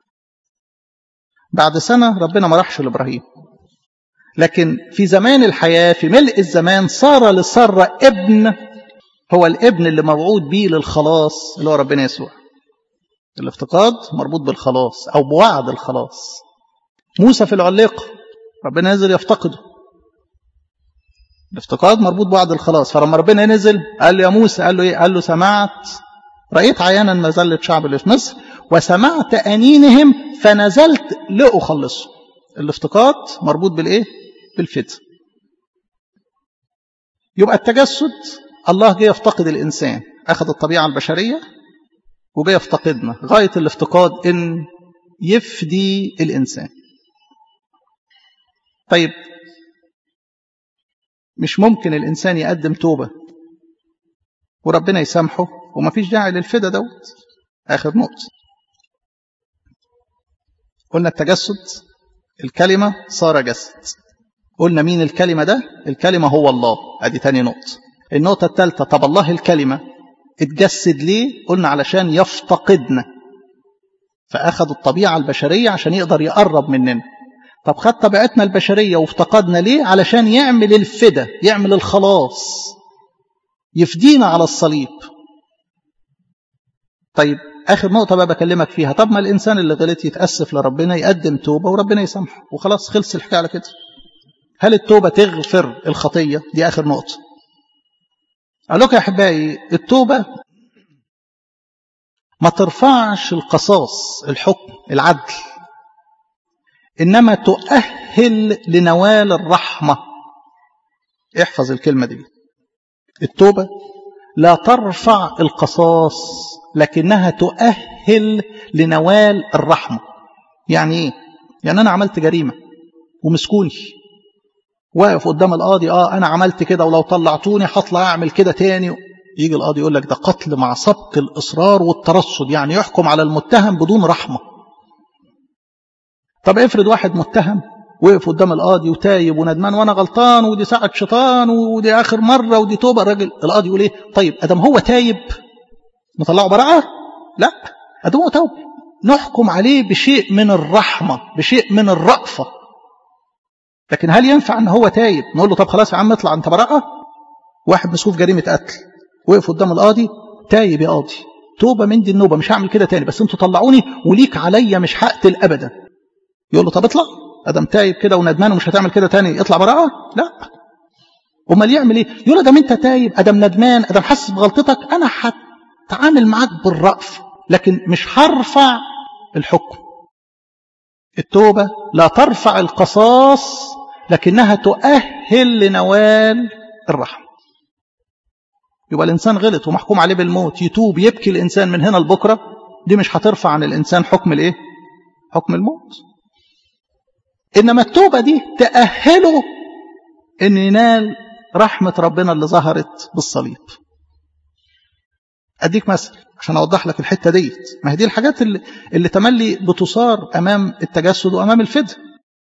بعد سنة ربنا ما راحش لإبراهيم لكن في زمان الحياة في ملء الزمان صار لسارة ابن هو الابن اللي موعود به للخلاص اللي هو ربنا يسوع الافتقاد مربوط بالخلاص أو بوعد الخلاص موسى في العليقة ربنا نزل يفتقده الافتقاد مربوط بوعد الخلاص فلما ربنا نزل قال له يا موسى قال له ايه قال له سمعت رأيت عيانا مذلة شعب اللي في مصر وسمعت أنينهم فنزلت لأخلصه الافتقاد مربوط بالايه بالفتن يبقى التجسد الله جه يفتقد الانسان اخذ الطبيعه البشريه وجاي يفتقدنا غايه الافتقاد ان يفدي الانسان طيب مش ممكن الانسان يقدم توبه وربنا يسامحه ومفيش داعي للفدا دوت اخر نقطه قلنا التجسد الكلمة صار جسد قلنا مين الكلمة ده الكلمة هو الله ادي تاني نقطة النقطة الثالثة طب الله الكلمة اتجسد ليه قلنا علشان يفتقدنا فأخذ الطبيعة البشرية عشان يقدر يقرب مننا طب خد طبيعتنا البشرية وافتقدنا ليه علشان يعمل الفدا يعمل الخلاص يفدينا على الصليب طيب آخر نقطة بقى بكلمك فيها طب ما الإنسان اللي غلط يتأسف لربنا يقدم توبة وربنا يسامحه وخلاص خلص الحكاية على كده هل التوبة تغفر الخطية دي آخر نقطة قال لك يا أحبائي التوبة ما ترفعش القصاص الحكم العدل إنما تؤهل لنوال الرحمة احفظ الكلمة دي التوبة لا ترفع القصاص لكنها تؤهل لنوال الرحمة يعني ايه يعني انا عملت جريمة ومسكوني واقف قدام القاضي اه انا عملت كده ولو طلعتوني هطلع اعمل كده تاني يجي القاضي يقول لك ده قتل مع سبق الاصرار والترصد يعني يحكم على المتهم بدون رحمه طب افرض واحد متهم وقف قدام القاضي وتايب وندمان وانا غلطان ودي ساعه شيطان ودي اخر مره ودي توبه الراجل القاضي يقول ايه طيب ادم هو تايب نطلعه براءه لا ادم هو توب نحكم عليه بشيء من الرحمه بشيء من الرأفه لكن هل ينفع ان هو تايب نقول له طب خلاص يا عم اطلع انت براءه واحد مسكوف جريمه قتل وقف قدام القاضي تايب يا قاضي توبه من دي النوبه مش هعمل كده تاني بس انتوا طلعوني وليك عليا مش هقتل ابدا يقول له طب اطلع ادم تايب كده وندمان ومش هتعمل كده تاني اطلع براءه لا امال يعمل ايه يقول ادم انت تايب ادم ندمان ادم حاسس بغلطتك انا هتعامل معاك بالرأف لكن مش هرفع الحكم التوبه لا ترفع القصاص لكنها تؤهل لنوال الرحمه يبقى الإنسان غلط ومحكوم عليه بالموت يتوب يبكي الإنسان من هنا لبكرة دي مش هترفع عن الإنسان حكم الإيه؟ حكم الموت إنما التوبة دي تأهله إن ينال رحمة ربنا اللي ظهرت بالصليب أديك مثل عشان أوضح لك الحتة ديت ما هي دي الحاجات اللي, اللي تملي بتصار أمام التجسد وأمام الفدء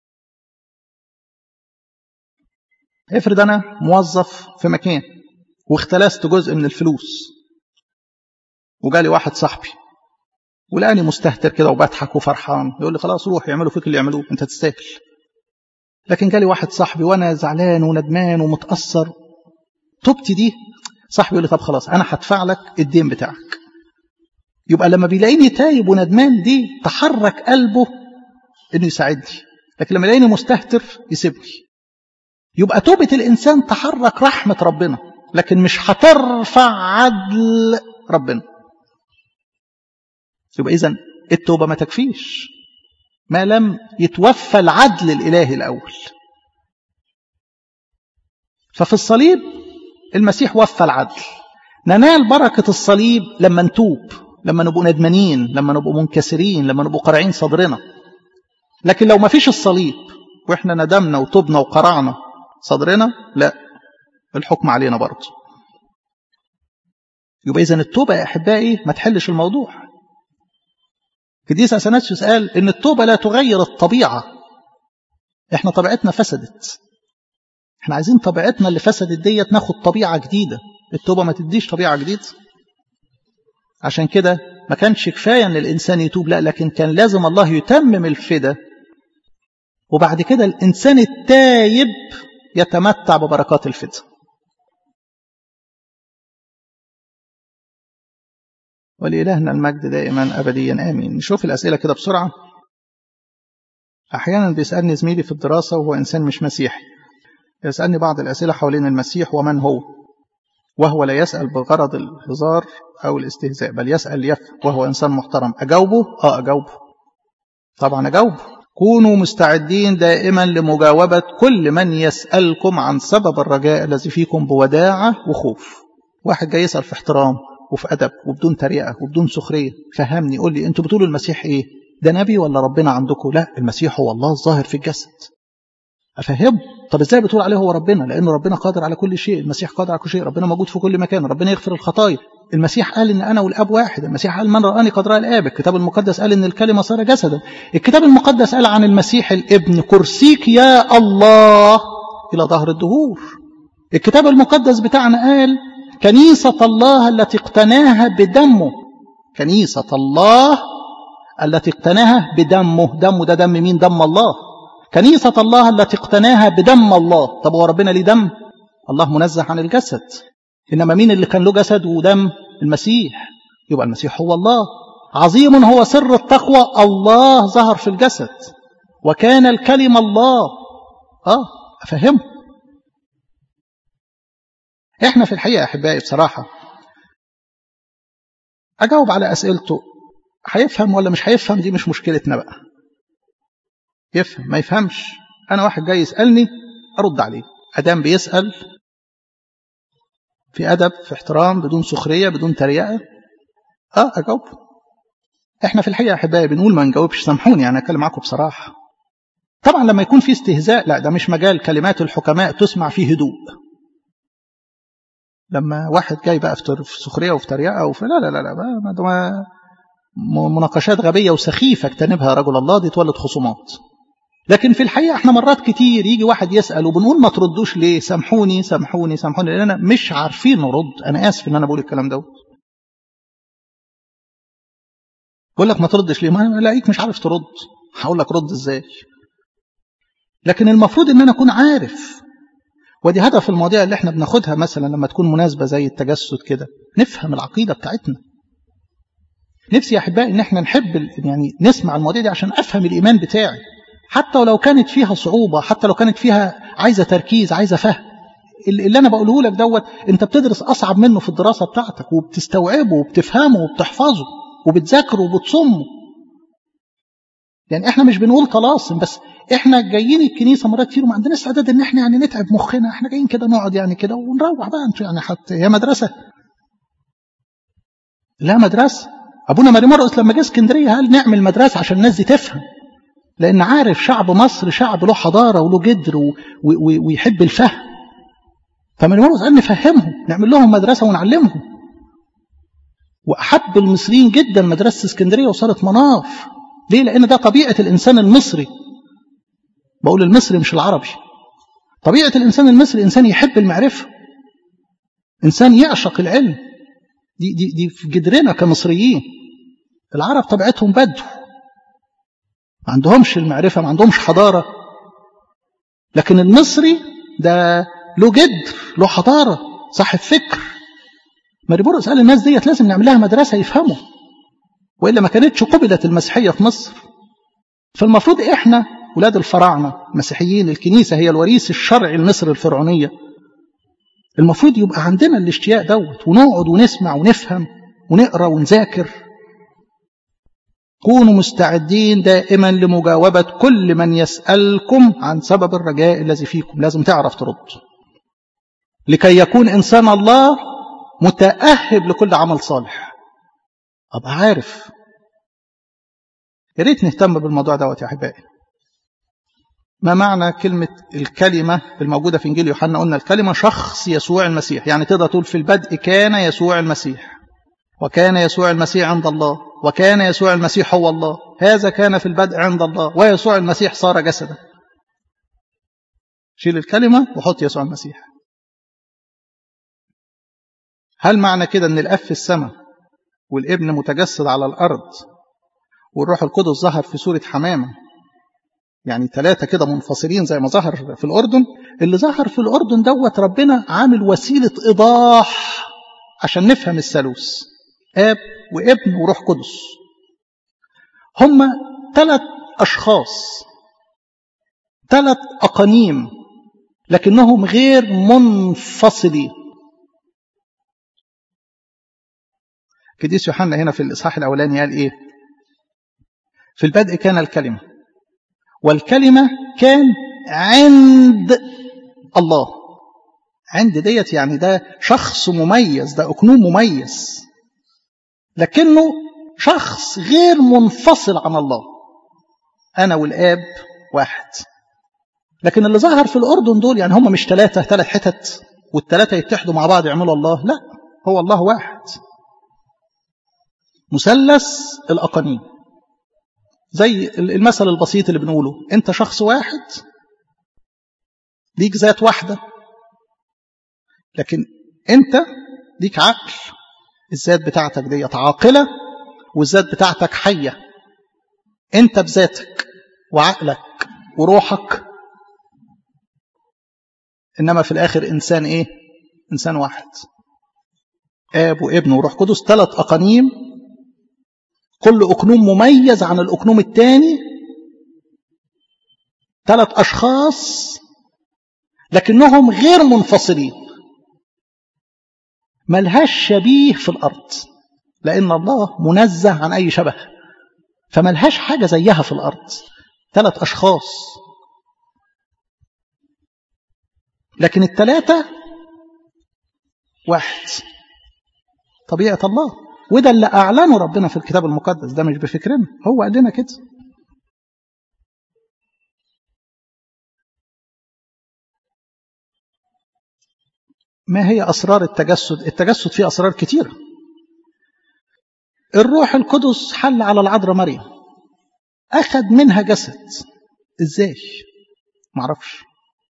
افرض أنا موظف في مكان واختلست جزء من الفلوس وجالي واحد صاحبي ولقاني مستهتر كده وبضحك وفرحان يقول لي خلاص روح يعملوا فيك اللي يعملوه انت تستاهل لكن جالي واحد صاحبي وانا زعلان وندمان ومتاثر توبتي دي صاحبي يقول لي طب خلاص انا هدفع لك الدين بتاعك يبقى لما بيلاقيني تايب وندمان دي تحرك قلبه انه يساعدني لكن لما يلاقيني مستهتر يسيبني يبقى توبه الانسان تحرك رحمه ربنا لكن مش هترفع عدل ربنا يبقى إذن التوبة ما تكفيش ما لم يتوفى العدل الإلهي الأول ففي الصليب المسيح وفى العدل ننال بركة الصليب لما نتوب لما نبقوا ندمانين لما نبقوا منكسرين لما نبقوا قارعين صدرنا لكن لو ما فيش الصليب واحنا ندمنا وتوبنا وقرعنا صدرنا لا الحكم علينا برضه يبقى إذا التوبة يا أحبائي ما تحلش الموضوع قديس أثناسيوس قال إن التوبة لا تغير الطبيعة إحنا طبيعتنا فسدت إحنا عايزين طبيعتنا اللي فسدت ديت ناخد طبيعة جديدة التوبة ما تديش طبيعة جديدة عشان كده ما كانش كفاية إن الإنسان يتوب لا لكن كان لازم الله يتمم الفدا وبعد كده الإنسان التايب يتمتع ببركات الفدا ولإلهنا المجد دائما أبديا آمين نشوف الأسئلة كده بسرعة أحيانا بيسألني زميلي في الدراسة وهو إنسان مش مسيحي يسألني بعض الأسئلة حوالين المسيح ومن هو وهو لا يسأل بغرض الهزار أو الاستهزاء بل يسأل ليفهم وهو إنسان محترم أجاوبه؟ آه أجاوبه طبعا أجاوبه كونوا مستعدين دائما لمجاوبة كل من يسألكم عن سبب الرجاء الذي فيكم بوداعة وخوف واحد جاي يسأل في احترام وفي أدب وبدون تريقة وبدون سخرية فهمني قول لي أنتوا بتقولوا المسيح إيه ده نبي ولا ربنا عندكم لا المسيح هو الله الظاهر في الجسد أفهمه طب إزاي بتقول عليه هو ربنا لأنه ربنا قادر على كل شيء المسيح قادر على كل شيء ربنا موجود في كل مكان ربنا يغفر الخطايا المسيح قال إن أنا والأب واحد المسيح قال من رآني قد رأى الآب الكتاب المقدس قال إن الكلمة صار جسدا الكتاب المقدس قال عن المسيح الابن كرسيك يا الله إلى ظهر الدهور الكتاب المقدس بتاعنا قال كنيسة الله التي اقتناها بدمه كنيسة الله التي اقتناها بدمه دمه ده دم مين دم الله كنيسة الله التي اقتناها بدم الله طب هو ربنا ليه دم الله منزه عن الجسد إنما مين اللي كان له جسد ودم المسيح يبقى المسيح هو الله عظيم هو سر التقوى الله ظهر في الجسد وكان الكلمة الله آه أفهمه احنا في الحقيقة أحبائي بصراحة أجاوب على أسئلته هيفهم ولا مش هيفهم دي مش مشكلتنا بقى يفهم ما يفهمش أنا واحد جاي يسألني أرد عليه أدام بيسأل في أدب في احترام بدون سخرية بدون تريقة اه أجاوب احنا في الحقيقة أحبائي بنقول ما نجاوبش سامحوني أنا أتكلم معاكم بصراحة طبعا لما يكون في استهزاء لا ده مش مجال كلمات الحكماء تسمع فيه هدوء لما واحد جاي بقى في سخرية وفي تريقة وفي لا لا لا لا ما ده مناقشات غبية وسخيفة اجتنبها يا رجل الله دي تولد خصومات لكن في الحقيقة احنا مرات كتير يجي واحد يسأل وبنقول ما تردوش ليه سامحوني سامحوني سامحوني لأننا مش عارفين نرد أنا آسف إن أنا بقول الكلام دوت بقول لك ما تردش ليه ما الاقيك مش عارف ترد هقول لك رد ازاي لكن المفروض ان انا اكون عارف ودي هدف المواضيع اللي احنا بناخدها مثلا لما تكون مناسبة زي التجسد كده نفهم العقيدة بتاعتنا نفسي يا احبائي ان احنا نحب يعني نسمع المواضيع دي عشان افهم الايمان بتاعي حتى ولو كانت فيها صعوبة حتى لو كانت فيها عايزة تركيز عايزة فهم اللي انا بقوله لك دوت انت بتدرس اصعب منه في الدراسة بتاعتك وبتستوعبه وبتفهمه وبتحفظه وبتذاكره وبتصمه يعني احنا مش بنقول طلاسم بس احنا جايين الكنيسه مرات كتير وما عندناش استعداد ان احنا يعني نتعب مخنا احنا جايين كده نقعد يعني كده ونروح بقى انتوا يعني حتى هي مدرسه لا مدرسه ابونا ماري مرقس لما جه اسكندريه قال نعمل مدرسه عشان الناس دي تفهم لان عارف شعب مصر شعب له حضاره وله جدر و... و... ويحب الفهم فماري مرقس قال نفهمهم نعمل لهم مدرسه ونعلمهم واحب المصريين جدا مدرسه اسكندريه وصارت مناف ليه لان ده طبيعه الانسان المصري بقول المصري مش العربي طبيعة الإنسان المصري إنسان يحب المعرفة إنسان يعشق العلم دي, دي, دي في جدرنا كمصريين العرب طبيعتهم بدو ما عندهمش المعرفة ما عندهمش حضارة لكن المصري ده له جدر له حضارة صاحب فكر ماري بورس قال الناس ديت لازم نعمل لها مدرسة يفهموا وإلا ما كانتش قبلت المسيحية في مصر فالمفروض إحنا ولاد الفراعنة مسيحيين الكنيسة هي الوريث الشرعي لمصر الفرعونية المفروض يبقى عندنا الاشتياق دوت ونقعد ونسمع ونفهم ونقرا ونذاكر كونوا مستعدين دائما لمجاوبة كل من يسألكم عن سبب الرجاء الذي فيكم لازم تعرف ترد لكي يكون إنسان الله متأهب لكل عمل صالح أبقى عارف يا ريت نهتم بالموضوع دوت يا أحبائي ما معنى كلمة الكلمة الموجودة في إنجيل يوحنا قلنا الكلمة شخص يسوع المسيح يعني تقدر تقول في البدء كان يسوع المسيح وكان يسوع المسيح عند الله وكان يسوع المسيح هو الله هذا كان في البدء عند الله ويسوع المسيح صار جسدا شيل الكلمة وحط يسوع المسيح هل معنى كده ان الاب في السماء والابن متجسد على الارض والروح القدس ظهر في صورة حمامة يعني ثلاثة كده منفصلين زي ما ظهر في الأردن اللي ظهر في الأردن دوت ربنا عامل وسيلة إيضاح عشان نفهم الثالوث آب وابن وروح قدس هم ثلاث أشخاص ثلاث أقانيم لكنهم غير منفصلين قديس يوحنا هنا في الإصحاح الأولاني قال إيه في البدء كان الكلمة والكلمة كان عند الله عند ديت يعني ده شخص مميز ده أكنوم مميز لكنه شخص غير منفصل عن الله أنا والآب واحد لكن اللي ظهر في الأردن دول يعني هم مش ثلاثة ثلاث حتت والثلاثة يتحدوا مع بعض يعملوا الله لا هو الله واحد مثلث الأقانيم زي المثل البسيط اللي بنقوله انت شخص واحد ليك ذات واحدة لكن انت ليك عقل الذات بتاعتك ديت عاقلة والذات بتاعتك حية انت بذاتك وعقلك وروحك انما في الاخر انسان ايه انسان واحد اب وابن وروح قدس ثلاث اقانيم كل أكنوم مميز عن الأكنوم الثاني ثلاث أشخاص لكنهم غير منفصلين ملهاش شبيه في الأرض لأن الله منزه عن أي شبه فملهاش حاجة زيها في الأرض ثلاث أشخاص لكن الثلاثة واحد طبيعة الله وده اللي أعلنه ربنا في الكتاب المقدس ده مش بفكرنا هو قال لنا كده ما هي أسرار التجسد التجسد فيه أسرار كتيرة الروح القدس حل على العذراء مريم أخذ منها جسد إزاي معرفش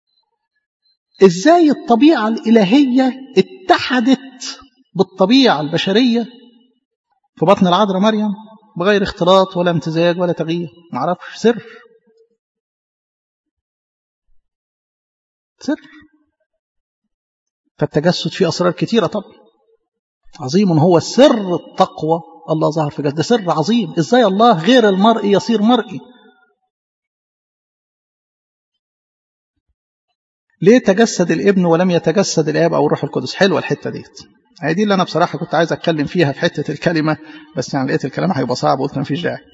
إزاي الطبيعة الإلهية اتحدت بالطبيعة البشرية في بطن العذراء مريم بغير اختلاط ولا امتزاج ولا تغيير معرفش سر سر فالتجسد فيه أسرار كتيرة طبعا عظيم هو سر التقوى الله ظهر في جسد ده سر عظيم ازاي الله غير المرئي يصير مرئي ليه تجسد الابن ولم يتجسد الاب او الروح القدس حلوه الحته ديت هي دي اللي انا بصراحه كنت عايز اتكلم فيها في حته الكلمه بس يعني لقيت الكلام هيبقى صعب قلت ما فيش داعي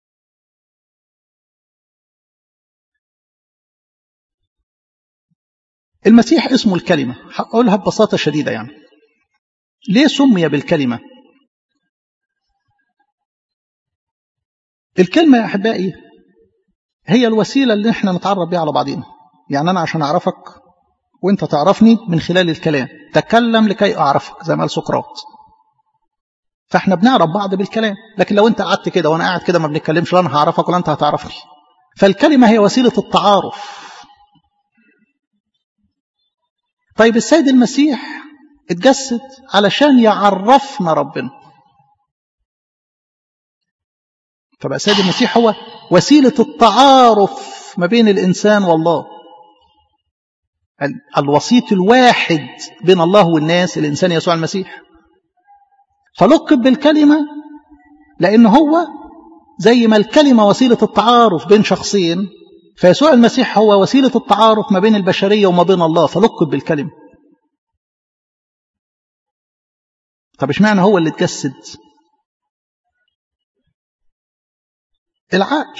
المسيح اسمه الكلمه هقولها ببساطه شديده يعني ليه سمي بالكلمه الكلمه يا احبائي هي الوسيله اللي احنا نتعرف بيها على بعضينا يعني انا عشان اعرفك وانت تعرفني من خلال الكلام تكلم لكي اعرفك زي ما قال سقراط فاحنا بنعرف بعض بالكلام لكن لو انت قعدت كده وانا قاعد كده ما بنتكلمش لا انا هعرفك ولا انت هتعرفني فالكلمه هي وسيله التعارف طيب السيد المسيح اتجسد علشان يعرفنا ربنا فبقى السيد المسيح هو وسيله التعارف ما بين الانسان والله الوسيط الواحد بين الله والناس الإنسان يسوع المسيح فلقب بالكلمة لأن هو زي ما الكلمة وسيلة التعارف بين شخصين فيسوع المسيح هو وسيلة التعارف ما بين البشرية وما بين الله فلقب بالكلمة طب اشمعنى هو اللي اتجسد العقل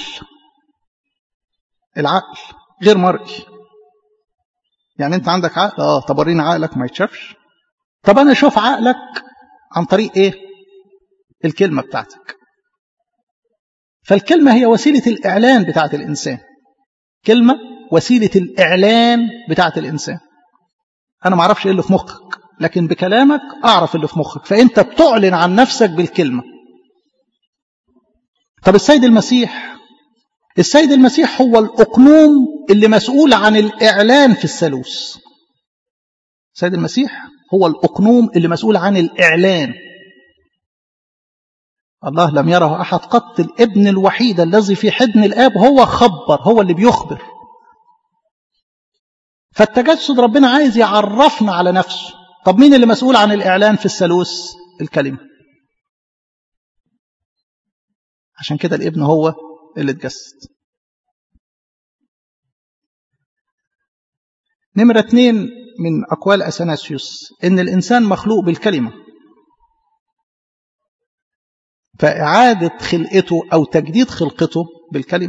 العقل غير مرئي يعني انت عندك عقل اه طب ورينا عقلك ما يتشافش طب انا اشوف عقلك عن طريق ايه الكلمه بتاعتك فالكلمه هي وسيله الاعلان بتاعت الانسان كلمه وسيله الاعلان بتاعت الانسان انا ما اعرفش ايه اللي في مخك لكن بكلامك اعرف اللي في مخك فانت بتعلن عن نفسك بالكلمه طب السيد المسيح السيد المسيح هو الأقنوم اللي مسؤول عن الإعلان في الثالوث السيد المسيح هو الأقنوم اللي مسؤول عن الإعلان الله لم يره أحد قط الابن الوحيد الذي في حضن الآب هو خبر هو اللي بيخبر فالتجسد ربنا عايز يعرفنا على نفسه طب مين اللي مسؤول عن الإعلان في الثالوث الكلمة عشان كده الابن هو اللي اتجسد نمرة اتنين من أقوال أثناسيوس إن الإنسان مخلوق بالكلمة فإعادة خلقته أو تجديد خلقته بالكلمة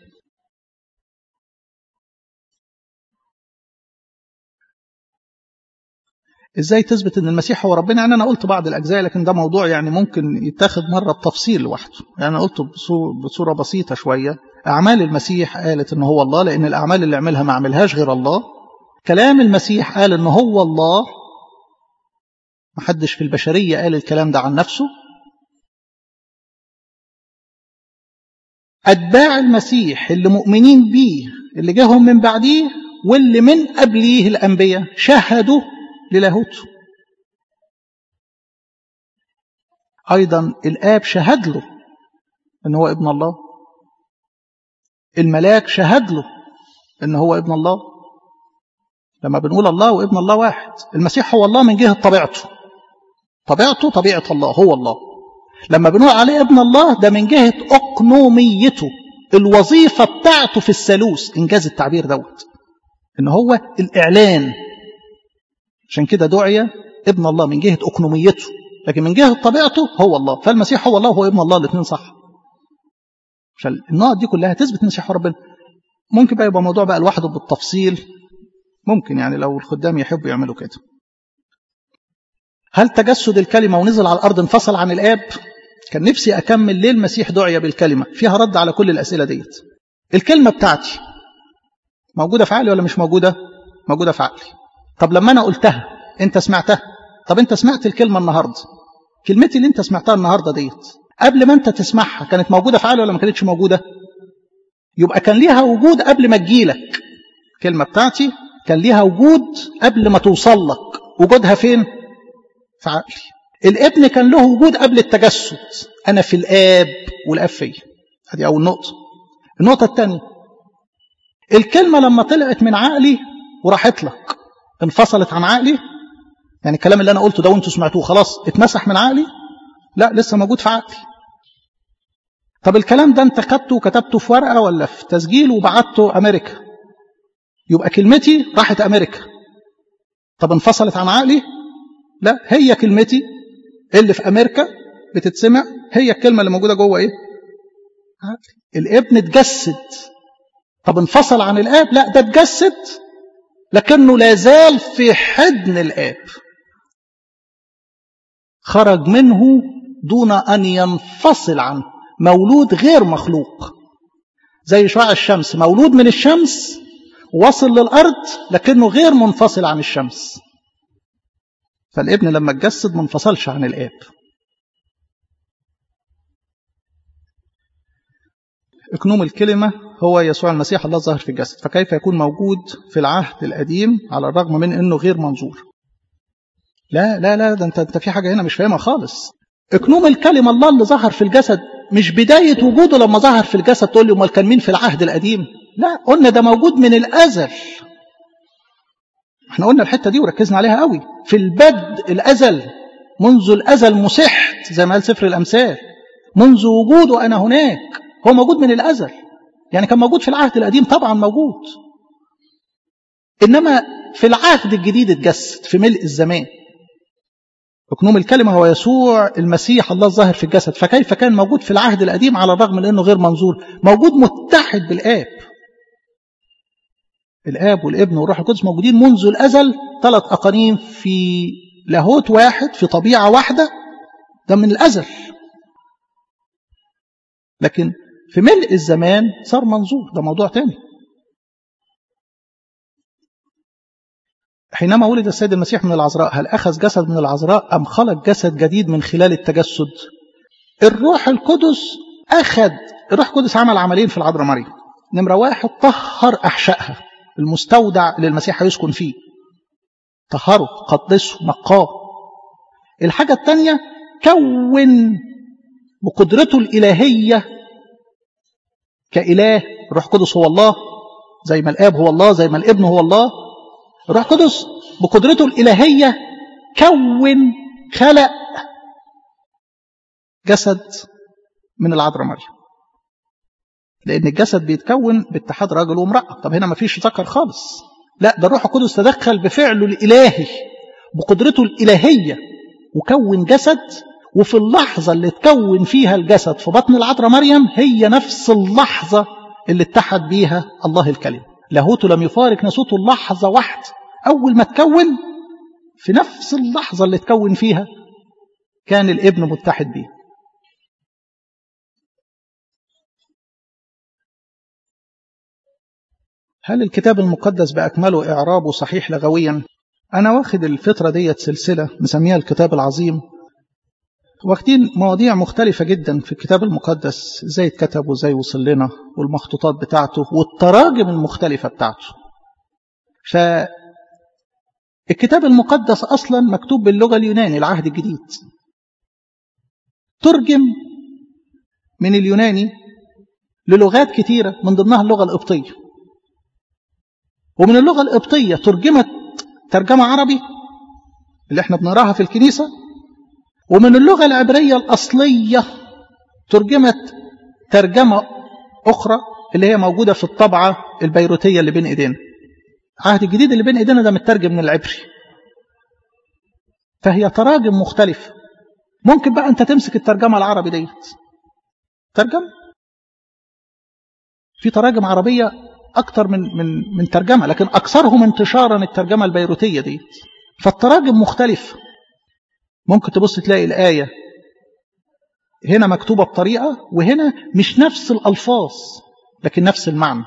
ازاي تثبت ان المسيح هو ربنا يعني انا قلت بعض الاجزاء لكن ده موضوع يعني ممكن يتاخد مره بتفصيل لوحده يعني انا قلت بصوره بسيطه شويه اعمال المسيح قالت ان هو الله لان الاعمال اللي عملها ما عملهاش غير الله كلام المسيح قال ان هو الله محدش في البشريه قال الكلام ده عن نفسه اتباع المسيح اللي مؤمنين بيه اللي جاهم من بعديه واللي من قبليه الانبياء شهدوا للاهوته أيضا الآب شهد له أن هو ابن الله الملاك شهد له أن هو ابن الله لما بنقول الله وابن الله واحد المسيح هو الله من جهة طبيعته طبيعته طبيعة الله هو الله لما بنقول عليه ابن الله ده من جهة أقنوميته الوظيفة بتاعته في الثالوث إنجاز التعبير دوت إن هو الإعلان عشان كده دعي ابن الله من جهة أقنوميته لكن من جهة طبيعته هو الله فالمسيح هو الله وهو ابن الله الاثنين صح عشان النقط دي كلها تثبت المسيح ربنا ممكن بقى يبقى موضوع بقى لوحده بالتفصيل ممكن يعني لو الخدام يحبوا يعملوا كده هل تجسد الكلمة ونزل على الأرض انفصل عن الآب كان نفسي أكمل ليه المسيح دعي بالكلمة فيها رد على كل الأسئلة ديت الكلمة بتاعتي موجودة في عقلي ولا مش موجودة موجودة في عقلي طب لما أنا قلتها أنت سمعتها طب أنت سمعت الكلمة النهاردة كلمتي اللي أنت سمعتها النهاردة ديت قبل ما أنت تسمعها كانت موجودة في عقلي ولا ما كانتش موجودة يبقى كان ليها وجود قبل ما تجيلك الكلمة بتاعتي كان ليها وجود قبل ما توصل لك وجودها فين في عقلي الابن كان له وجود قبل التجسد أنا في الآب والآب فيا هذه أول نقطة النقطة الثانية الكلمة لما طلعت من عقلي وراحت لك انفصلت عن عقلي يعني الكلام اللي أنا قلته ده وانتوا سمعتوه خلاص اتمسح من عقلي لا لسه موجود في عقلي طب الكلام ده انت خدته وكتبته في ورقة ولا في تسجيل وبعته أمريكا يبقى كلمتي راحت أمريكا طب انفصلت عن عقلي لا هي كلمتي اللي في أمريكا بتتسمع هي الكلمة اللي موجودة جوه إيه عقلي الابن اتجسد طب انفصل عن الآب لا ده اتجسد لكنه لا زال في حضن الآب خرج منه دون أن ينفصل عنه مولود غير مخلوق زي شعاع الشمس مولود من الشمس وصل للأرض لكنه غير منفصل عن الشمس فالابن لما اتجسد ما انفصلش عن الآب اكنوم الكلمة هو يسوع المسيح الله ظاهر في الجسد فكيف يكون موجود في العهد القديم على الرغم من انه غير منظور لا لا لا ده انت انت في حاجه هنا مش فاهمها خالص اكنوم الكلمه الله اللي ظهر في الجسد مش بدايه وجوده لما ظهر في الجسد تقول لي امال كان مين في العهد القديم لا قلنا ده موجود من الازل احنا قلنا الحته دي وركزنا عليها قوي في البدء الازل منذ الازل مسحت زي ما قال سفر الامثال منذ وجوده انا هناك هو موجود من الازل يعني كان موجود في العهد القديم طبعا موجود انما في العهد الجديد اتجسد في ملء الزمان اكنوم الكلمه هو يسوع المسيح الله الظاهر في الجسد فكيف كان موجود في العهد القديم على الرغم من انه غير منظور موجود متحد بالاب الاب والابن والروح القدس موجودين منذ الازل ثلاث اقانيم في لاهوت واحد في طبيعه واحده ده من الازل لكن في ملء الزمان صار منظور ده موضوع تاني حينما ولد السيد المسيح من العذراء هل أخذ جسد من العذراء أم خلق جسد جديد من خلال التجسد الروح القدس أخذ الروح القدس عمل عملين في العذراء مريم نمرة واحد طهر أحشائها المستودع اللي المسيح هيسكن فيه طهره قدسه نقاه الحاجة الثانية كون بقدرته الإلهية كإله الروح القدس هو الله زي ما الآب هو الله زي ما الابن هو الله الروح القدس بقدرته الإلهية كون خلق جسد من العذراء مريم لأن الجسد بيتكون باتحاد راجل وامرأة طب هنا ما فيش ذكر خالص لا ده الروح القدس تدخل بفعله الإلهي بقدرته الإلهية وكون جسد وفي اللحظة اللي تكون فيها الجسد في بطن العذراء مريم هي نفس اللحظة اللي اتحد بيها الله الكلمة لاهوته لم يفارق ناسوته اللحظة واحدة أول ما تكون في نفس اللحظة اللي تكون فيها كان الابن متحد بيه هل الكتاب المقدس بأكمله إعرابه صحيح لغويا؟ أنا واخد الفترة ديت سلسلة مسميها الكتاب العظيم واخدين مواضيع مختلفة جدا في الكتاب المقدس ازاي اتكتب وازاي وصل لنا والمخطوطات بتاعته والتراجم المختلفة بتاعته فالكتاب المقدس أصلا مكتوب باللغة اليوناني العهد الجديد ترجم من اليوناني للغات كتيرة من ضمنها اللغة القبطية ومن اللغة القبطية ترجمت ترجمة عربي اللي احنا بنقراها في الكنيسة ومن اللغة العبرية الأصلية ترجمت ترجمة أخرى اللي هي موجودة في الطبعة البيروتية اللي بين إيدينا عهد الجديد اللي بين إيدينا ده مترجم من العبري فهي تراجم مختلفة ممكن بقى أنت تمسك الترجمة العربي ديت ترجم في تراجم عربية أكتر من من من ترجمة لكن أكثرهم انتشارا الترجمة البيروتية ديت فالتراجم مختلفة ممكن تبص تلاقي الآية هنا مكتوبة بطريقة وهنا مش نفس الألفاظ لكن نفس المعنى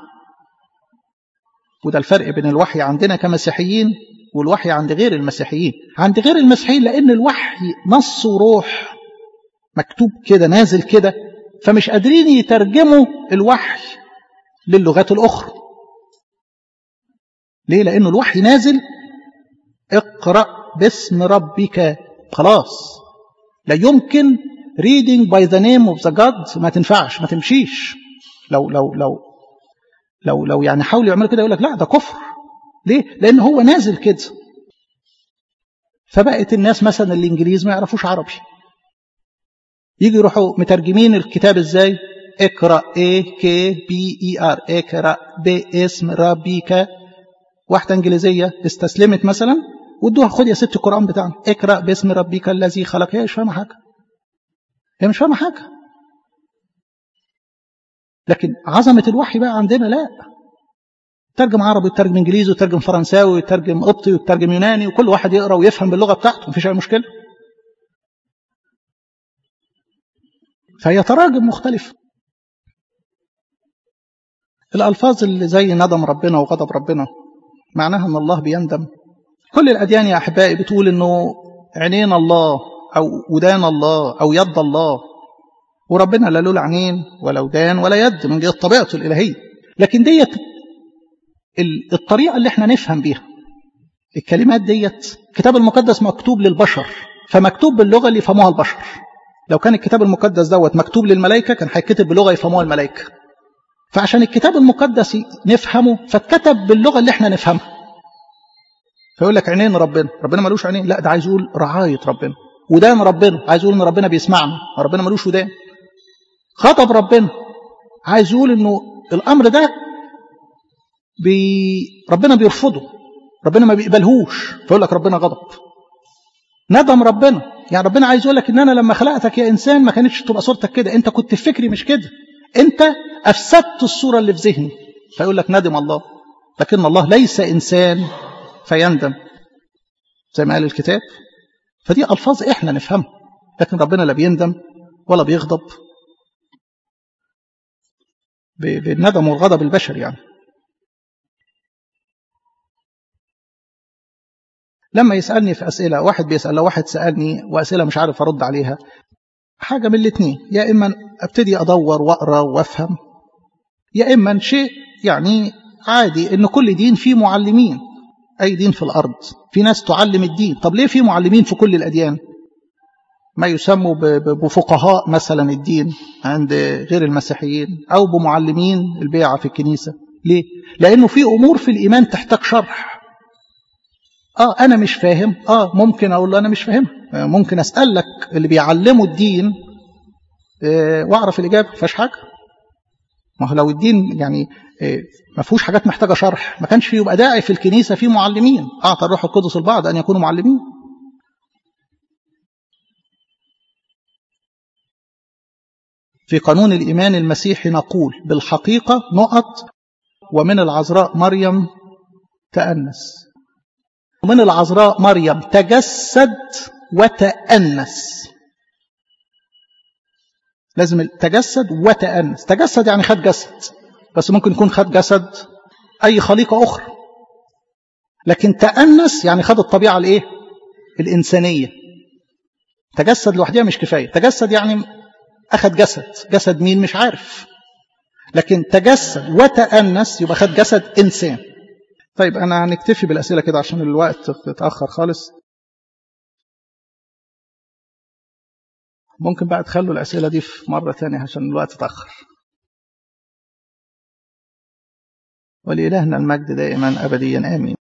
وده الفرق بين الوحي عندنا كمسيحيين والوحي عند غير المسيحيين عند غير المسيحيين لأن الوحي نص وروح مكتوب كده نازل كده فمش قادرين يترجموا الوحي للغات الأخرى ليه؟ لأنه الوحي نازل اقرأ باسم ربك خلاص لا يمكن reading by the name of the God ما تنفعش ما تمشيش لو لو لو لو لو يعني حاولوا يعملوا كده يقول لك لا ده كفر ليه؟ لأن هو نازل كده فبقت الناس مثلا الإنجليز ما يعرفوش عربي يجي يروحوا مترجمين الكتاب ازاي؟ اقرأ A K B E R اقرأ باسم ربك واحدة إنجليزية استسلمت مثلا وادوها خد يا ست القرآن بتاعنا اقرأ باسم ربك الذي خلق هي مش فاهمة حاجة هي مش فاهمة حاجة لكن عظمة الوحي بقى عندنا لا ترجم عربي وترجم انجليزي وترجم فرنساوي وترجم قبطي وترجم يوناني وكل واحد يقرا ويفهم باللغه بتاعته مفيش اي مشكله فهي تراجم مختلفه الالفاظ اللي زي ندم ربنا وغضب ربنا معناها ان الله بيندم كل الاديان يا احبائي بتقول انه عينين الله او ودان الله او يد الله وربنا لا له عينين ولا ودان ولا يد من جهه طبيعته الالهيه لكن ديت الطريقه اللي احنا نفهم بيها الكلمات ديت الكتاب المقدس مكتوب للبشر فمكتوب باللغه اللي يفهموها البشر لو كان الكتاب المقدس دوت مكتوب للملائكه كان هيتكتب بلغه يفهموها الملائكه فعشان الكتاب المقدس نفهمه فاتكتب باللغه اللي احنا نفهمها فيقول لك عينين ربنا ربنا ملوش عينين لا ده عايز يقول رعايه ربنا ودان ربنا عايز يقول ان ربنا بيسمعنا ربنا ملوش ودان غضب ربنا عايز يقول انه الامر ده بي ربنا بيرفضه ربنا ما بيقبلهوش فيقول لك ربنا غضب ندم ربنا يعني ربنا عايز يقول لك ان انا لما خلقتك يا انسان ما كانتش تبقى صورتك كده انت كنت في فكري مش كده انت افسدت الصوره اللي في ذهني فيقول لك ندم الله لكن الله ليس انسان فيندم زي ما قال الكتاب فدي الفاظ احنا نفهمها لكن ربنا لا بيندم ولا بيغضب بالندم والغضب البشري يعني لما يسألني في أسئلة واحد بيسأل لو واحد سألني وأسئلة مش عارف أرد عليها حاجة من الاثنين يا إما أبتدي أدور وأقرأ وأفهم يا إما شيء يعني عادي إن كل دين فيه معلمين أي دين في الأرض في ناس تعلم الدين طب ليه في معلمين في كل الأديان ما يسموا بفقهاء مثلا الدين عند غير المسيحيين أو بمعلمين البيعة في الكنيسة ليه؟ لأنه في أمور في الإيمان تحتاج شرح اه انا مش فاهم اه ممكن اقول له انا مش فاهم ممكن اسالك اللي بيعلموا الدين آه واعرف الاجابه ما فيهاش حاجه ما هو لو الدين يعني آه ما فيهوش حاجات محتاجه شرح ما كانش فيه يبقى داعي في الكنيسه في معلمين اعطى الروح القدس البعض ان يكونوا معلمين في قانون الايمان المسيحي نقول بالحقيقه نقط ومن العذراء مريم تأنس ومن العذراء مريم تجسد وتأنس لازم تجسد وتأنس تجسد يعني خد جسد بس ممكن يكون خد جسد أي خليقة أخرى لكن تأنس يعني خد الطبيعة الإيه؟ الإنسانية تجسد لوحدها مش كفاية تجسد يعني أخد جسد جسد مين مش عارف لكن تجسد وتأنس يبقى خد جسد إنسان طيب أنا هنكتفي بالأسئلة كده عشان الوقت اتأخر خالص ممكن بقى تخلوا الأسئلة دي في مرة تانية عشان الوقت اتأخر ولإلهنا المجد دائما أبديا آمين